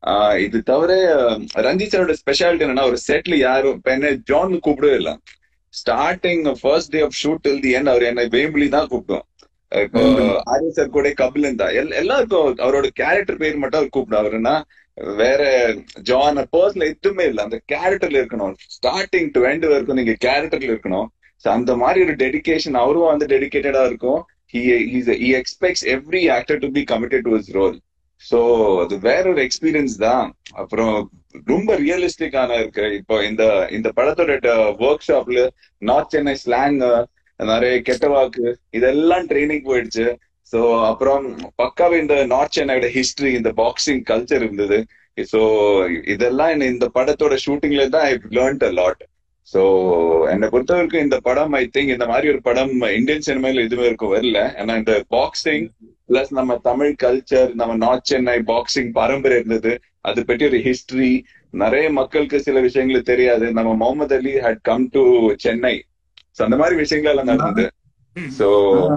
இது தவிர அஹ், ரஞ்சித் சாரோட ஸ்பெஷாலிட்டி என்னன்னா ஒரு செட்ல யாரும் இப்ப என்ன ஜான் கூப்பிடவே இல்லை starting first day of shoot till the end அவர் என்னை வேம்பிளி தான் கூப்பிட்டோம் இப்போ ஆரிய சார் கூட கபிலன் தான் எல்- எல்லாருக்கும் அவரோட கேரக்டர் பேர் மட்டும் அவர் கூப்பிடும் அவருன்னா வேற ஜான் பர்சனல் எதுவுமே இல்லை அந்த கேரக்டர்ல இருக்கணும் ஸ்டார்டிங் டு எண்ட் வரைக்கும் நீங்க கேரக்டர்ல இருக்கணும் So அந்த மாதிரி ஒரு டெடிகேஷன் அவரும் வந்து டெடிகேட்டடா இருக்கும் he he's he expects every actor to be committed to his role so அது வேற ஒரு எக்ஸ்பீரியன்ஸ் தான் அப்புறம் ரொம்ப ரியலிஸ்டிக்கான இருக்கு இப்போ இந்த இந்த படத்தோட ஒர்க் ஷாப்ல நார்த் சென்னை ஸ்லாங் நிறைய கெட்ட வாக்கு இதெல்லாம் ட்ரைனிங் போயிடுச்சு சோ அப்புறம் பக்காவே இந்த நார்த் சென்னையோட ஹிஸ்டரி இந்த பாக்ஸிங் கல்ச்சர் இருந்தது சோ இதெல்லாம் என்ன இந்த படத்தோட ஷூட்டிங்ல தான் I learnt a lot so என்னை பொறுத்த வரைக்கும் இந்த படம் ஐ திங்க் இந்த மாதிரி ஒரு படம் இந்தியன் சினிமால எதுவுமே இருக்கும் வரல ஏன்னா இந்த பாக்ஸிங் பிளஸ் நம்ம தமிழ் கல்ச்சர் நம்ம நார்த் சென்னை பாக்ஸிங் பாரம்பரியம் இருந்தது அது பற்றி ஒரு ஹிஸ்டரி நிறைய மக்களுக்கு சில விஷயங்கள் தெரியாது நம்ம Muhammad Ali had come to Chennai so அந்த மாதிரி விஷயங்கள் எல்லாம் நடந்தது சோ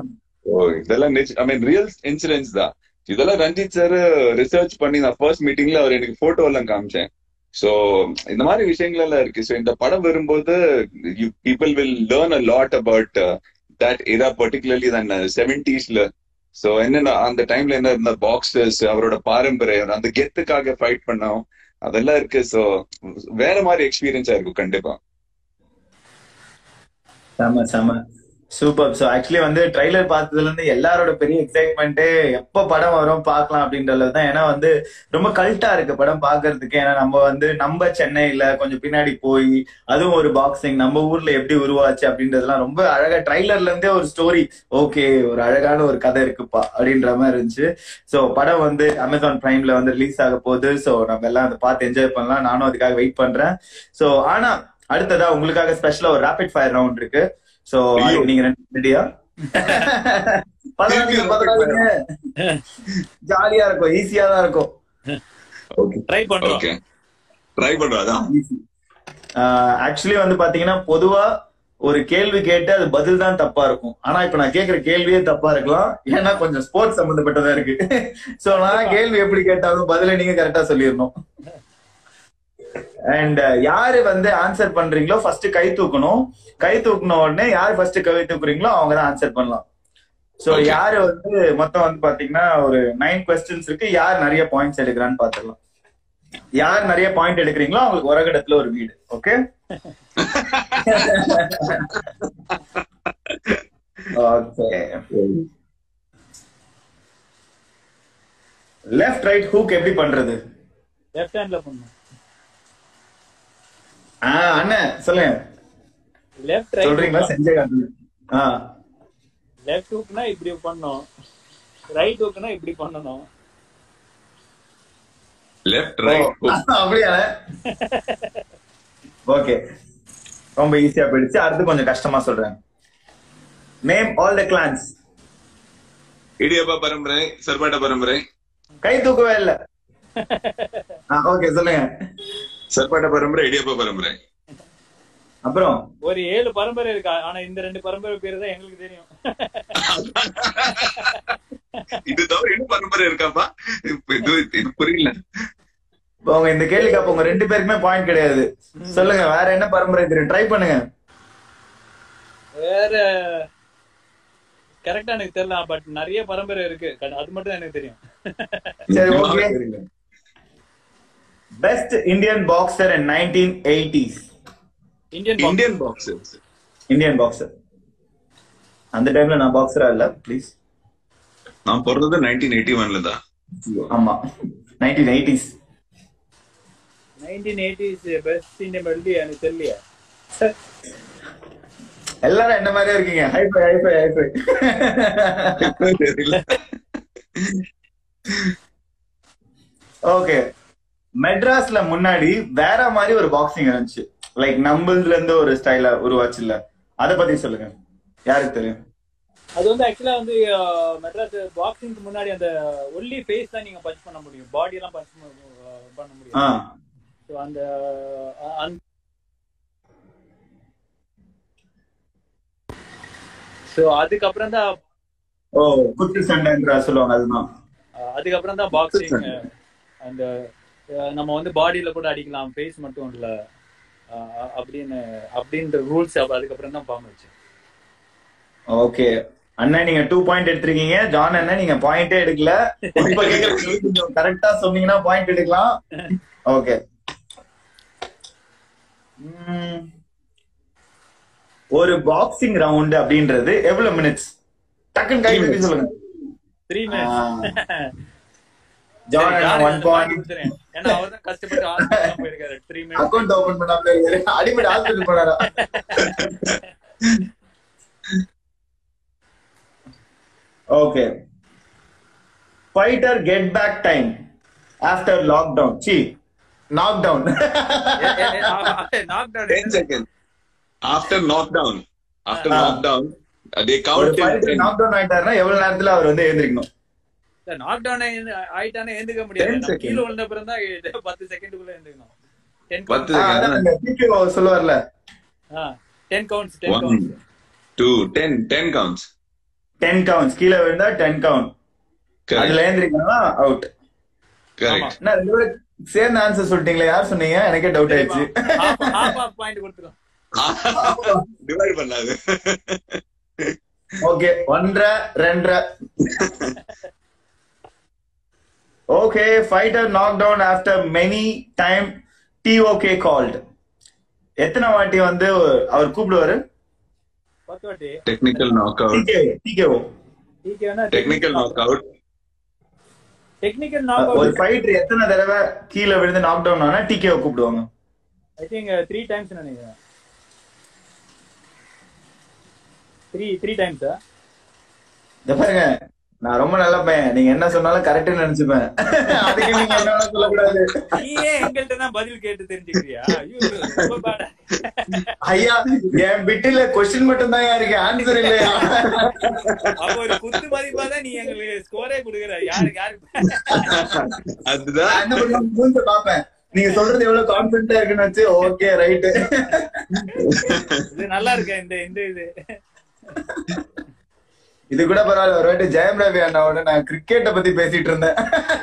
இதெல்லாம் ஐ மீன் ரியல் இன்சிடென்ட்ஸ் தான் இதெல்லாம் ரஞ்சித் சார் ரிசர்ச் பண்ணி நான் ஃபர்ஸ்ட் மீட்டிங்ல அவர் எனக்கு போட்டோ எல்லாம் காமிச்சேன் சோ இந்த மாதிரி விஷயங்கள் எல்லாம் இருக்கு சோ இந்த படம் வரும்போது people will learn a lot about that era particularly தன் செவன்டிஸ்ல சோ என்னென்ன அந்த டைம்ல என்ன இருந்த பாக்ஸர்ஸ் அவரோட பாரம்பரியம் அந்த கெத்துக்காக ஃபைட் பண்ணோம் அதெல்லாம் இருக்கு சோ வேற மாதிரி எக்ஸ்பீரியன்ஸா இருக்கும் கண்டிப்பா செம செம சூப்பர் சோ ஆக்சுவலி வந்து ட்ரைலர் பார்த்ததுல இருந்து எல்லாரோட பெரிய எக்ஸைட்மெண்ட்டே எப்ப படம் வரும் பார்க்கலாம் அப்படின்றது தான் ஏன்னா வந்து ரொம்ப கல்ட்டா இருக்கு படம் பாக்குறதுக்கு ஏன்னா நம்ம வந்து நம்ம சென்னையில கொஞ்சம் பின்னாடி போய் அதுவும் ஒரு பாக்ஸிங் நம்ம ஊர்ல எப்படி உருவாச்சு அப்படின்றதெல்லாம் ரொம்ப அழகா ட்ரைலர்ல இருந்தே ஒரு ஸ்டோரி ஓகே ஒரு அழகான ஒரு கதை இருக்குப்பா அப்படின்ற மாதிரி இருந்துச்சு சோ படம் வந்து அமேசான் பிரைம்ல வந்து ரிலீஸ் ஆக போகுது சோ நம்ம எல்லாம் அதை பார்த்து என்ஜாய் பண்ணலாம் நானும் அதுக்காக வெயிட் பண்றேன் சோ ஆனா அடுத்ததா உங்களுக்காக ஸ்பெஷலா ஒரு ரேபிட் ஃபயர் ரவுண்ட் இருக்கு சோ ஐயோ. நீங்க ரெண்டு ரெடியா பதறாதீங்க பதறாதீங்க ஜாலியா இருக்கும் ஈஸியா தான் இருக்கும் ஓகே ட்ரை பண்றோம் ஓகே ட்ரை பண்றோம் அதான் ஆக்சுவலி வந்து பாத்தீங்கன்னா பொதுவா ஒரு கேள்வி கேட்டு அது பதில் தான் தப்பா இருக்கும் ஆனா இப்ப நான் கேக்குற கேள்வியே தப்பா இருக்கலாம் ஏன்னா கொஞ்சம் ஸ்போர்ட்ஸ் சம்பந்தப்பட்டதா இருக்கு சோ நான் கேள்வி எப்படி கேட்டாலும் பதில நீங்க கரெக்டா சொல்லிடணும் அண்ட் யாரு வந்து ஆன்சர் பண்றீங்களோ ஃபர்ஸ்ட் கை தூக்கணும் கை தூக்குன உடனே யாரு ஃபர்ஸ்ட் கை தூக்குறீங்களோ அவங்க தான் ஆன்சர் பண்ணலாம் சோ Okay. யாரு வந்து மொத்தம் வந்து பாத்தீங்கன்னா ஒரு நைன் கொஸ்டின்ஸ் இருக்கு யார் நிறைய பாயிண்ட்ஸ் எடுக்கிறான்னு பாத்துடலாம் யார் நிறைய பாயிண்ட் எடுக்கிறீங்களோ அவங்களுக்கு உரகடத்துல ஒரு வீடு okay okay left right hook எப்படி பண்றது லெஃப்ட் ஹேண்ட்ல பண்ணும் ஆ அண்ணன் சொல்லுங்க லெஃப்ட் சொல்றீங்களா ரைட் செஞ்சே காட்டுங்க ஆ லெஃப்ட் ஹூக்னா இப்படி பண்ணணும் ரைட் ஹூக்னா இப்படி பண்ணணும் லெஃப்ட் ரைட் ஓ, அப்படியா ஓகே ரொம்ப ஈஸியா போயிடுச்சு அடுத்து கொஞ்சம் கஷ்டமா சொல்றேன் name all the clans Idiyappa Parambarai Sarpatta பரம்பரை கை தூக்கவே இல்ல ஓகே சொல்லுங்க சர்பாட்ட பரம்பரை இடியப்பா பரம்பரை அப்புறம் ஒரு ஏழு பரம்பரை இருக்கு ஆனா இந்த ரெண்டு பரம்பரை பேர் தான் எங்களுக்கு தெரியும் இது தவிர இன்னும் பரம்பரை இருக்காப்பா இப்ப இது இது புரியல இப்போ உங்க இந்த கேள்விக்கு அப்ப உங்க ரெண்டு பேருக்குமே பாயிண்ட் கிடையாது சொல்லுங்க வேற என்ன பரம்பரை தெரியும் ட்ரை பண்ணுங்க வேற கரெக்டா எனக்கு தெரியல பட் நிறைய பரம்பரை இருக்கு கண்- அது மட்டும் தான் எனக்கு தெரியும் சரி okay best Indian boxer in nineteen eighties Indian Indian boxers Indian boxer அந்த டைம்ல நான் பாக்ஸரா இல்ல ப்ளீஸ் நான் பிறந்தது நைன்டீன் எயிட்டி ஒன்ல தான் ஆமா nineteen eighties nineteen eighties best Indian belt எனக்கு தெரியலையே எல்லாரும் என்ன மாதிரியே இருக்கீங்க ஹைஃபை ஹைஃபை ஹைஃபை தெரியல ஓகே மெட்ராஸ்ல முன்னாடி வேற மாதிரி ஒரு பாக்ஸிங் இருந்துச்சு லைக் நம்மளதுல இருந்து ஒரு ஸ்டைல உருவாச்சு இல்ல அத பத்தி சொல்லுங்க யாருக்கு தெரியும் அது வந்து ஆக்சுவலா வந்து அஹ், மெட்ராஸ் பாக்ஸிங்க்கு முன்னாடி அந்த ஒன்லி ஃபேஸ் தான் நீங்க பஞ்ச் பண்ண முடியும் பாடி எல்லாம் பஞ்ச் பண்ண முடியும் ஆ So, அந்த அஹ், அந்த சோ அதுக்கப்புறம் தான் ஓ குத்து சண்டைன்ற சொல்லுவாங்க அதுதான் அஹ், அதுக்கப்புறம் தான் பாக்ஸிங் அந்த அஹ், நம்ம வந்து பாடியில கூட அடிக்கலாம் ஃபேஸ் மட்டும் இல்ல அஹ், அப்படின்னு அப்படின்ற ரூல்ஸ் அதுக்கப்புறம் தான் ஃபார்ம் ஆச்சு ஓகே அண்ணன் நீங்க டூ பாயிண்ட் எடுத்திருக்கீங்க ஜான் அண்ணன் நீங்க பாயிண்டே எடுக்கல இப்ப கேக்குற கேள்வி கொஞ்சம் கரெக்டா சொன்னீங்கன்னா பாயிண்ட் எடுக்கலாம் ஓகே ஒரு பாக்ஸிங் ரவுண்ட் அப்படின்றது எவ்வளவு மினிட்ஸ் டக்குன்னு கை தூக்கி சொல்லுங்க த்ரீ மினிட்ஸ் ஜான் அண்ணன் ஒன் பாயிண்ட் ஏன்னா அவர் தான் கஷ்டப்பட்டு hospital போயிருக்காரு த்ரீ மினிட்ஸ் அக்கௌண்ட் ஓபன் பண்ணாம இருக்காரு அடிப்படை ஹாஸ்பிட்டல் போனாரா okay fighter get back time after lockdown சி knock down knock ten second after knock down after Ah. Knock down தே ஒரு கவுண்ட் ஃபைட்டர் நாக் டவுன் ஆயிட்டாருன்னா எவ்வளவு நேரத்துல அவர் வந்து எழுந்திருக்கணும் நாக் டவுன் ஆயிட்டானே எழுந்துக்க முடியாது 10 நம்ம second. கீழே விழுந்த அப்புறம் தான் இது பத்து செகண்டுக்குள்ள எழுந்துக்கணும் டென் பத்து ஆ, அதான் அந்த PPO சொல்லுவார்ல ten counts ten one counts two ten ten counts ten counts கீழே விழுந்தா டென் கவுண்ட் அதுல எழுந்திருக்கணும்னா அவுட் கரெக்ட் என்ன ரெண்டு பேரும் சேர்ந்த ஆன்சர் சொல்லிட்டீங்களா யார் சொன்னீங்க எனக்கே டவுட் ஆயிடுச்சு ஹாஃப் ஆஃப் பாயிண்ட் கொடுத்துரும் டிவைட் பண்ணாது ஓகே ஒன்றரை ரெண்டரை okay fighter knock down after many time TKO called எத்தனை வாட்டி வந்து அவர் கூப்பிடுவாரு பத்து வாட்டி technical knock out TK TKO டிகேனா technical knock out technical knock ஒரு அவுட் ஃபைட்டர் எத்தனை தடவை கீழே விழுந்து நாக் டவுன் ஆனா டிகேஓ கூப்பிடுவாங்க ஐ திங்க் த்ரீ டைம்ஸ் நினைக்கிறேன் த்ரீ த்ரீ டைம்ஸா இத பாருங்க நான் ரொம்ப நல்ல பையன் நீங்க என்ன சொன்னாலும் கரெக்ட் நினைச்சுப்பேன் அதுக்கு நீங்க என்ன வேணா சொல்லக்கூடாது நீ ஏன் எங்கள்கிட்ட தான் பதில் கேட்டு தெரிஞ்சுக்கிறியா ஐயோ ரொம்ப bad. ஐயா என் பிட்டுல கொஸ்டின் மட்டும் தான் இருக்கு ஆன்சர் இல்லையா அப்ப ஒரு குத்து மதிப்பா தான் நீ எங்களுக்கு ஸ்கோரே கொடுக்குற யாருக்கு யாருக்கு அதுதான் நான் என்ன பண்ணுவேன் மூஞ்ச பாப்பேன் நீங்க சொல்றது எவ்வளவு கான்பிடண்டா இருக்குன்னு வச்சு ஓகே ரைட் இது நல்லா இருக்கு இந்த இந்த இது இது கூட பரவாயில்ல ஒரு வாட்டி ஜெயம் ரவி அண்ணாவோட நான் கிரிக்கெட்ட பத்தி பேசிட்டு இருந்தேன்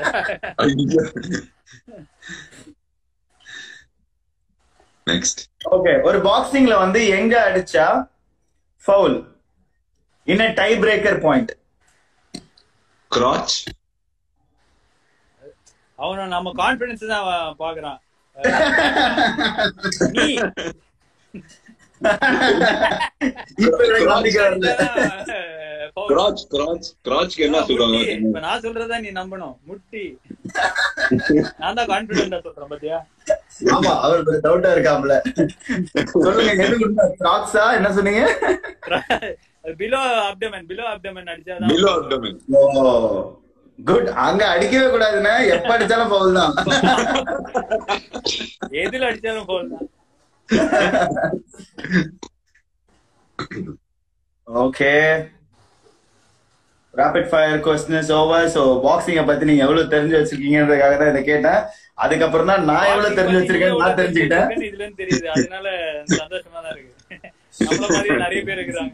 நெக்ஸ்ட் ஓகே ஒரு பாக்ஸிங்ல வந்து எங்க அடிச்சா foul in tie breaker point crotch அவன நம்ம கான்பிடன்ஸ் தான் அவன் பாக்குறான் நீ இப்ப எனக்கு நம்பிக்கை வருது. foul. கிராச் கிராச் கிராச்க்கு என்ன முட்டி. சொல்லுவாங்க இப்ப நான் சொல்றதா நீ நம்பணும் முட்டி நான் தான் கான்பிடண்டா சொல்றேன் பாத்தியா ஆமா அவர் டவுட்டா இருக்காம்ல சொல்லுங்க எது உண்மை கிராக்ஸா என்ன சொன்னீங்க பிலோ அப்டமன் பிலோ அப்டமன் அடிச்சாதான் பிலோ அப்டமன் ஓ குட் அங்க அடிக்கவே கூடாதுன்னா எப்ப அடிச்சாலும் ஃபவுல் தான் எதுல அடிச்சாலும் போல் தான் okay rapid fire question is over so பாக்ஸிங்க பத்தி நீங்க எவ்வளவு தெரிஞ்சு வச்சிருக்கீங்கன்றதுக்காக தான் இதை கேட்டேன் அதுக்கப்புறம் தான் நான் எவ்வளவு தெரிஞ்சு வச்சிருக்கேன்னு நான் தெரிஞ்சுக்கிட்டேன் இதுல இருந்து தெரியுது அதனால சந்தோஷமா தான் இருக்கு நம்மள மாதிரி நிறைய பேர் இருக்கிறாங்க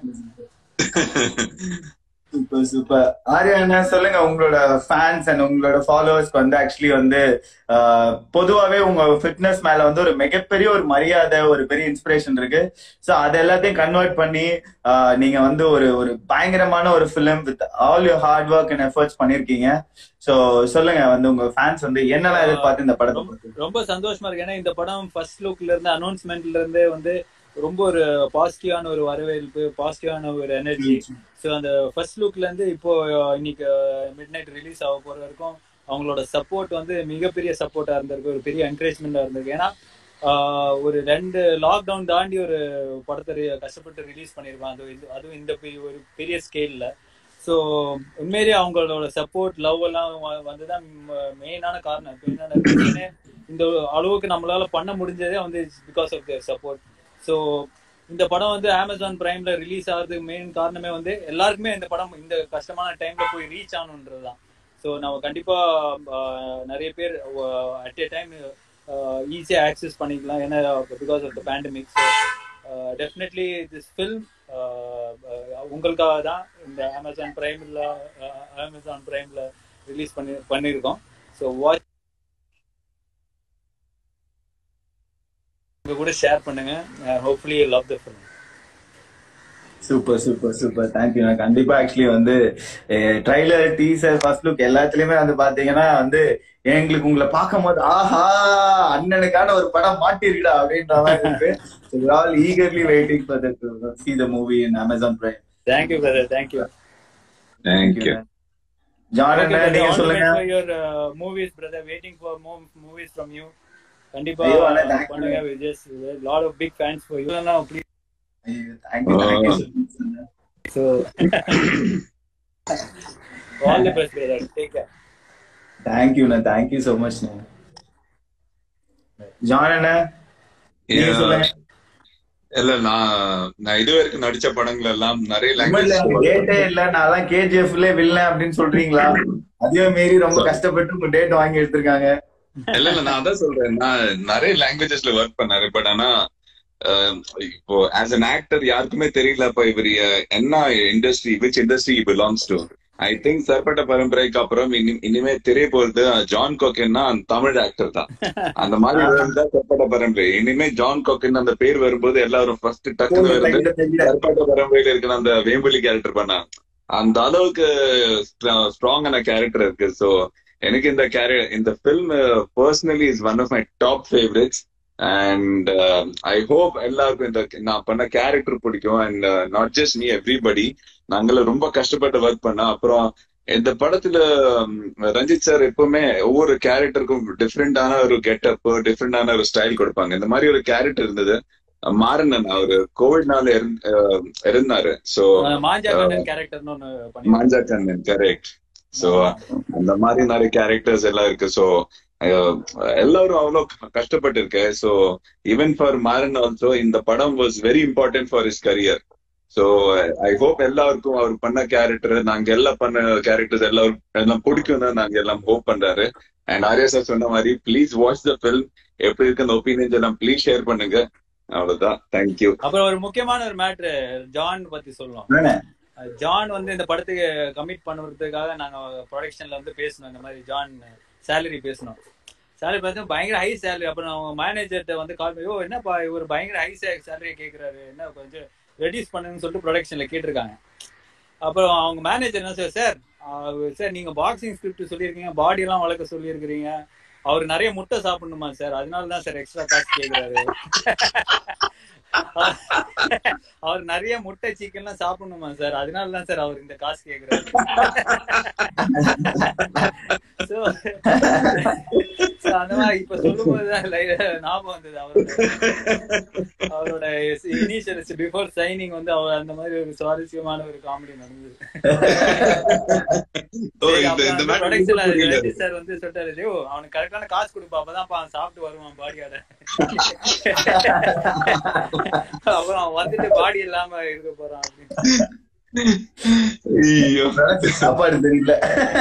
சூப்பர் சூப்பர் ஆர்யா என்ன சொல்லுங்க உங்களோட ஃபேன்ஸ் அண்ட் உங்களோட ஃபாலோவர்ஸ்க்கு வந்து ஆக்சுவலி வந்து ஆஹ், பொதுவாவே உங்க ஃபிட்னஸ் மேல வந்து ஒரு மிகப்பெரிய ஒரு மரியாதை ஒரு பெரிய இன்ஸ்பிரேஷன் இருக்கு சோ அது எல்லாத்தையும் கன்வெர்ட் பண்ணி ஆஹ், நீங்க வந்து ஒரு ஒரு பயங்கரமான ஒரு film with all your hard work and efforts பண்ணிருக்கீங்க சோ சொல்லுங்க வந்து உங்க ஃபேன்ஸ் வந்து என்னெல்லாம் எதிர்பார்த்து இந்த படத்தை ரொம்ப- ரொம்ப சந்தோஷமா இருக்கு ஏன்னா இந்த படம் ஃபர்ஸ்ட் லுக்ல இருந்து அனௌன்ஸ்மெண்ட்ல இருந்தே வந்து ரொம்ப ஒரு பாசிட்டிவான ஒரு வரவேற்பு பாசிட்டிவான ஒரு எனர்ஜி ஸோ அந்த ஃபர்ஸ்ட் லுக்ல இருந்து இப்போ இன்னைக்கு மிட் நைட் ரிலீஸ் ஆக போற வரைக்கும் அவங்களோட சப்போர்ட் வந்து மிகப்பெரிய சப்போர்ட்டா இருந்திருக்கு ஒரு பெரிய என்கரேஜ்மெண்டா இருந்திருக்கு ஏன்னா ஆஹ், ஒரு ரெண்டு லாக்டவுன் தாண்டி ஒரு படத்தை re- கஷ்டப்பட்டு ரிலீஸ் பண்ணியிருப்பான் அது இது- அதுவும் இந்த பெரிய ஒரு பெரிய ஸ்கேல்ல ஸோ உண்மையிலேயே அவங்களோட சப்போர்ட் லவ் எல்லாம் வ- வந்துதான் மெயினான காரணம் மெயினான ரீசனே இந்த அளவுக்கு நம்மளால பண்ண முடிஞ்சதே வந்து because of their support so இந்த படம் வந்து அமேசான் பிரைம்ல ரிலீஸ் ஆகிறதுக்கு மெயின் காரணமே வந்து எல்லாருக்குமே இந்த படம் இந்த கஷ்டமான டைம்ல போய் ரீச் ஆகணுன்றது தான் ஸோ நம்ம கண்டிப்பா ஆஹ், நிறைய பேர் அட் ஏ டைம் ஈஸியா ஆக்சஸ் பண்ணிக்கலாம் ஏன்னா because of the pandemic definitely this film உங்களுக்காக தான் இந்த அமேசான் பிரைம்ல அமேசான் பிரைம்ல ரிலீஸ் பண்ணி பண்ணியிருக்கோம் ஸோ வாட்ச் உங்க கூட ஷேர் பண்ணுங்க hopefully love the film super super super thank you நான் கண்டிப்பா ஆக்சுவலி வந்து ட்ரைலர் டீசர் ஃபர்ஸ்ட் லுக் எல்லாத்துலயுமே வந்து பாத்தீங்கன்னா வந்து எங்களுக்கு உங்களை பார்க்கும் போது ஆஹா அண்ணனுக்கான ஒரு படம் மாட்டிருக்கடா அப்படின்ற மாதிரி இருக்கு all eagerly waiting for the see the movie in Amazon Prime thank you brother thank you thank you John அண்ணா நீங்க சொல்லுங்க your movies brother waiting for more movies from you கண்டிப்பா ஐயோ, அண்ணா, thank you. பண்ணுங்க we just lot of big fans for you please thank you thank you so all the best brother take care தேங்க்யூண்ணா thank you so much John அண்ணா நீங்க சொல்லுங்க இல்ல நான் நான் இது வரைக்கும் நடிச்ச படங்கள் எல்லாம் நிறைய உண்மையில எனக்கு லாங்குவேஜ் டேட்டே இல்ல நான் தான் கேஜிஎஃப்ல வில்லன் அப்படின்னு சொல்றீங்களா அதையும் மீறி ரொம்ப கஷ்டப்பட்டு உங்க டேட் வாங்கி எடுத்திருக்காங்க இல்ல இல்ல நான் அதான் சொல்றேன் நான் நிறைய லாங்குவேஜஸ்ல ஒர்க் பண்ணாரு பட் ஆனா அஹ், இப்போ ஆஸ் அன் ஆக்டர் யாருக்குமே தெரியல இப்ப இவர் அஹ், என்ன industry which industry belongs to I think Sarpatta பரம்பரைக்கு அப்புறம் இனி- இனிமே தெரிய போறது ஜான் கோக்கன்னா தமிழ் ஆக்டர் தான் அந்த மாதிரி தான் சர்பட்ட பரம்பரை இனிமே ஜான் கோக்கன் அந்த பேர் வரும்போது எல்லாரும் ஃபர்ஸ்ட் டக்குன்னு வருது கருப்பாட்ட பரம்பரையில இருக்கிற அந்த வேம்புலி கேரக்டர் பண்ண அந்த அளவுக்கு ஸ்ட்ராங்கான கேரக்டர் இருக்கு சோ எனக்கு இந்த கேர இந்த film personally is one of my top favourites and I hope எல்லாருக்கும் இந்த நான் பண்ண கேரக்டர் பிடிக்கும் and not just me everybody நாங்கள ரொம்ப கஷ்டப்பட்டு ஒர்க் பண்ண அப்புறம் இந்த படத்துல ம், ரஞ்சித் சார் எப்பவுமே ஒவ்வொரு கேரக்டருக்கும் டிஃப்ரெண்டான ஒரு கெட்டப் டிஃப்ரெண்டான ஒரு ஸ்டைல் கொடுப்பாங்க இந்த மாதிரி ஒரு கேரக்டர் இருந்தது மாறனன் அவரு கோவிட்னால இருந்தாரு சோ மாஞ்சா கண்ணன் கேரக்டர்னு ஒண்ணு பண்ணி மாஞ்சா கண்ணன் கரெக்ட் சோ அந்த மாதிரி நிறைய கேரக்டர்ஸ் எல்லாம் இருக்கு சோ எல்லாரும் அவ்வளவு கஷ்டப்பட்டு இருக்கு so even for Maran also இந்த படம் was very important for his career so I hope எல்லாருக்கும் அவர் பண்ண கேரக்டர் நாங்க எல்லாம் பண்ண கேரக்டர்ஸ் எல்லாரும் எல்லாம் பிடிக்கும் தான் நாங்க எல்லாம் ஹோப் பண்றாரு அண்ட் ஆர்யா சார் சொன்ன மாதிரி ப்ளீஸ் வாட்ச் த ஃபில்ம் எப்படி இருக்கு அந்த ஒப்பீனியன்ஸ் எல்லாம் ப்ளீஸ் ஷேர் பண்ணுங்க அவ்வளவுதான் தேங்க்யூ அப்புறம் ஒரு முக்கியமான ஒரு மேட்ரு ஜான் பத்தி சொல்லலாம் என்னண்ணே? ஜான் வந்து இந்த படத்துக்கு கமிட் பண்ணுறதுக்காக நாங்க ப்ரொடக்ஷன்ல வந்து பேசணும் இந்த மாதிரி ஜான் சேலரி பேசணும் சேலரி பார்த்தா பயங்கர ஹை சேலரி அப்புறம் அவங்க மேனேஜர்கிட்ட வந்து கால் பண்ணி ஓ என்னப்பா இவர் பயங்கர ஹை சேலரி கேட்குறாரு என்ன கொஞ்சம் ரெடியூஸ் பண்ணுங்கன்னு சொல்லிட்டு ப்ரொடக்ஷன்ல கேட்டிருக்காங்க அப்புறம் அவங்க மேனேஜர் என்ன சார் சார் சார் நீங்க பாக்ஸிங் ஸ்கிரிப்ட் சொல்லியிருக்கீங்க பாடி எல்லாம் வளர்க்க சொல்லியிருக்கிறீங்க அவர் நிறைய முட்டை சாப்பிடணுமா சார் அதனால தான் சார் எக்ஸ்ட்ரா காசு கேட்குறாரு அவர் நிறைய முட்டை சிக்கன்லாம் சாப்பிடணுமா சார் அதனால தான் சார் அவர் இந்த காசு கேக்குறாரு So, so அந்த மாதிரி இப்ப சொல்லும்போது தான் ஞாபகம் வந்தது அவரோட அவரோட இனிஷியல்ஸ் பிஃபோர் சைனிங் வந்து அவர் அந்த மாதிரி ஒரு சுவாரஸ்யமான ஒரு காமெடி நடந்தது ஓ சரி, இந்த இந்த அப்புறம் மேட்டர் production ல ரஞ்சித் சார் வந்து சொல்லிட்டாரு "டேய், அவனுக்கு கரெக்டான காசு கொடுப்பா அப்பதான் அவன் சாப்பிட்டு வருவான் பாடியோட அப்புறம் அவன் வந்துட்டு பாடி இல்லாம இருக்க போறான் அப்படின்னு ஐயோ சாப்பாடு தெரியல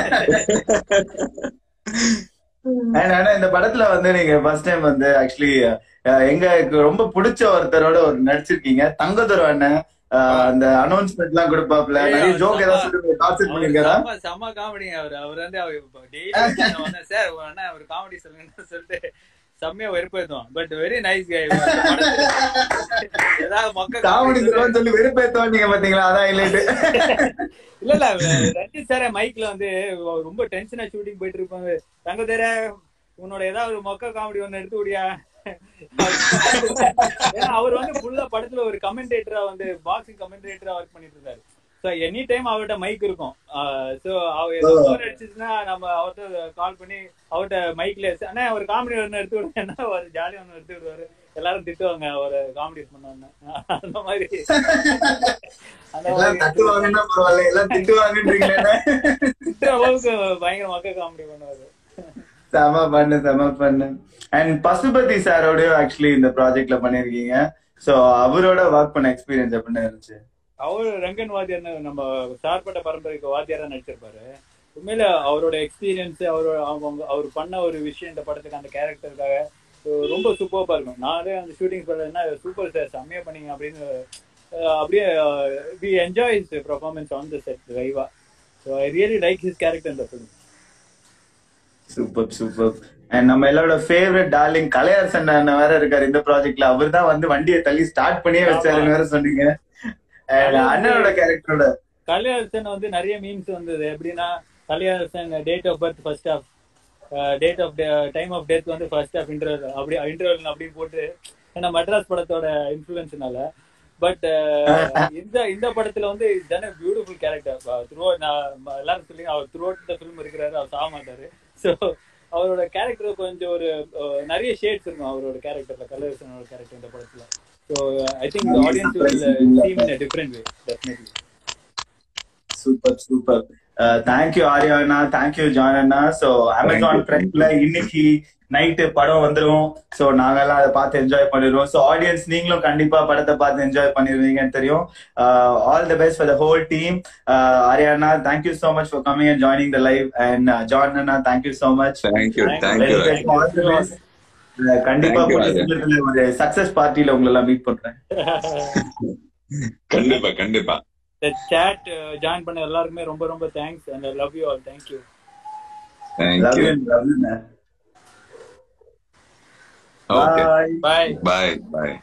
And ஆனா இந்த படத்துல வந்து நீங்க ஃபர்ஸ்ட் டைம் வந்து ஆக்சுவலி எங்களுக்கு ரொம்ப பிடிச்ச ஒருத்தரோட ஒரு நடிச்சிருக்கீங்க தங்கதுரை அண்ணன் அஹ், அந்த அனௌன்ஸ்மெண்ட் எல்லாம் கொடுப்பாப்ல ஏய், நிறைய அவர் ஜோக் செம்ம- ஏதாவது சொல்லி டார்ச்சர் அவர் பண்ணிருக்காரா செம்ம செம்ம காமெடிங்க அவர் அவர் வந்து அவர் டெய்லி சார் ஒரு அண்ணா ஒரு காமெடி சொல்லுங்கன்னு சொல்லிட்டு செம்மையா வெறுப்பேத்துவான் பட் வெரி நைஸ் கை ஏதாவது மொக்க காமெடி comedy சொல்லுவான்னு சொல்லி வெறுப்பேத்தோம் நீங்க பாத்தீங்களா அதான் இல்லைட்டு இல்ல இல்ல ரஞ்சித் சார மைக்ல வந்து ரொம்ப டென்ஷனா ஷூட்டிங் போயிட்டு இருப்பாங்க தங்க தேர உன்னோட ஏதாவது ஒரு மொக்க காமெடி ஒண்ணு எடுத்து விடியா ஏன்னா அவர் வந்து ஃபுல்லா படத்துல ஒரு கமெண்டேட்டரா வந்து பாக்ஸிங் கமெண்டேட்டரா ஒர்க் பண்ணிட்டு இருந்தாரு சோ எனி டைம் அவர்கிட்ட மைக் இருக்கும் சோ அவர் போர் அடிச்சுச்சுன்னா நம்ம அவர்கிட்ட கால் பண்ணி அவர்கிட்ட மைக்ல அண்ணா ஒரு காமெடி ஒண்ணு எடுத்து விடுங்கன்னா ஒரு ஜாலியா ஒண்ணு எடுத்து விடுவாரு எல்லாரும் திட்டுவாங்க ஒரு காமெடி பண்ணாங்க அந்த மாதிரி அந்த எல்லாம் மாதிரி தட்டுவாங்கன்னா பரவாயில்ல எல்லாம் திட்டுவாங்கன்றீங்களே திட்டுற அளவுக்கு பயங்கர மக்க காமெடி பண்ணுவாரு செம பண்ணு செம பண்ணு அண்ட் பசுபதி சாரோடய ஆக்சுவலி இந்த ப்ராஜெக்ட்ல பண்ணிருக்கீங்க சோ அவரோட ஒர்க் பண்ண எக்ஸ்பீரியன்ஸ் எப்படி இருந்துச்சு அவர் ரங்கன் வாத்தியார்னு நம்ம சார்பட்ட பரம்பரைக்கு வாத்தியாரா நடிச்சிருப்பாரு உண்மையில அவரோட எக்ஸ்பீரியன்ஸ் அவரோட அவங்க அவர் பண்ண ஒரு விஷயம் இந்த படத்துக்கு அந்த கேரக்டருக்காக ரொம்ப சூப்பர்பா இருக்கும் நானே அந்த ஷூட்டிங் சொல்றேன்னா சூப்பர் சார் செம்மையா பண்ணீங்க அப்படின்னு அஹ், அப்படியே we enjoy his performance on the set லைவா so I really like his character இந்த ஃபிலிம் சூப்பர் சூப்பர் அண்ட் நம்ம எல்லாரோட ஃபேவரட் டார்லிங் கலையரசன் அண்ணன் வேற இருக்காரு இந்த ப்ராஜெக்ட்ல அவர் தான் வந்து வண்டியை தள்ளி ஸ்டார்ட் பண்ணியே வச்சாருன்னு வேற சொன்னீங்க And அண்ணனோட கேரக்டரோட கல்யாணசன் வந்து நிறைய மீம்ஸ் வந்தது எப்படின்னா கல்யாணசன் date of birth first of date of time of death வந்து ஃபர்ஸ்ட் ஆஃப் இன்டர்வல் அப்படி இன்டர்வல் அப்படின்னு போட்டு ஏன்னா மெட்ராஸ் படத்தோட இன்ஃபுளுன்ஸ்னால பட் இந்த இந்த படத்துல வந்து தன பியூட்டிஃபுல் கேரக்டர் த்ரூ எல்லாரும் சொல்லி அவர் த்ரூ அவுட் இந்த ஃபிலிம் இருக்கிறாரு அவர் சாக மாட்டாரு ஸோ அவரோட கேரக்டர் கொஞ்சம் ஒரு அஹ், நிறைய ஷேட்ஸ் இருக்கும் அவரோட கேரக்டர்ல கலர்சனோட கேரக்டர் இந்த படத்துல so I think audience will seem in different way definitely super super thank you Arya அண்ணா தேங்க்யூ ஜான் அண்ணா சோ அமேசான் பிரைம்ல இன்னைக்கு நைட்டு படம் வந்துரும் சோ நாங்கெல்லாம் அதை பார்த்து என்ஜாய் பண்ணிடுவோம் சோ ஆடியன்ஸ் நீங்களும் கண்டிப்பா படத்தை பார்த்து என்ஜாய் பண்ணிருவீங்கன்னு தெரியும் all the best for the whole team ஆர்யானா thank you so much for coming and joining the live and John அண்ணா thank you so much thank you Thank you. Thank you கண்டிப்பா Thank you, கூடிய Arya. சீக்கிரத்துல ஒரு சக்சஸ் பார்ட்டில உங்களை எல்லாம் மீட் பண்றேன் கண்டிப்பா கண்டிப்பா இந்த chat ஜாயின் பண்ண எல்லாருக்குமே ரொம்ப ரொம்ப thanks and love you all thank you love thank you you love you okay bye bye bye bye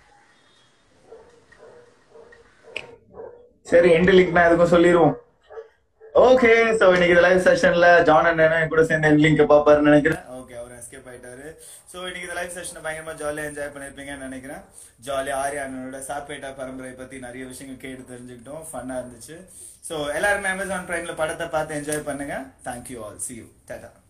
சரி எண்ட் லிங்க் நான் எதுக்கும் சொல்லிடுவோம் ஓகே சோ இன்னைக்கு லைவ் செஷன்ல ஜான் அண்ணன் கூட சேர்ந்து எண்ட் லிங்க் பாப்பாருன்னு நினைக்கிறேன் ஓகே அவர் எஸ்கேப் ஆயிட்டாரு ஸோ இன்னைக்கு இந்த லைவ் செஷனை பயங்கரமா ஜாலியா என்ஜாய் பண்ணிருப்பீங்கன்னு நினைக்கிறேன் ஜாலியா ஆரியானோட சாப்பேட்டா பரம்பரை பத்தி நிறைய விஷயங்கள் கேட்டு தெரிஞ்சுக்கிட்டோம் ஃபன்னா இருந்துச்சு ஸோ எல்லாருமே அமேசான் பிரைம்ல படத்தை பார்த்து என்ஜாய் பண்ணுங்க thank you all see you Tata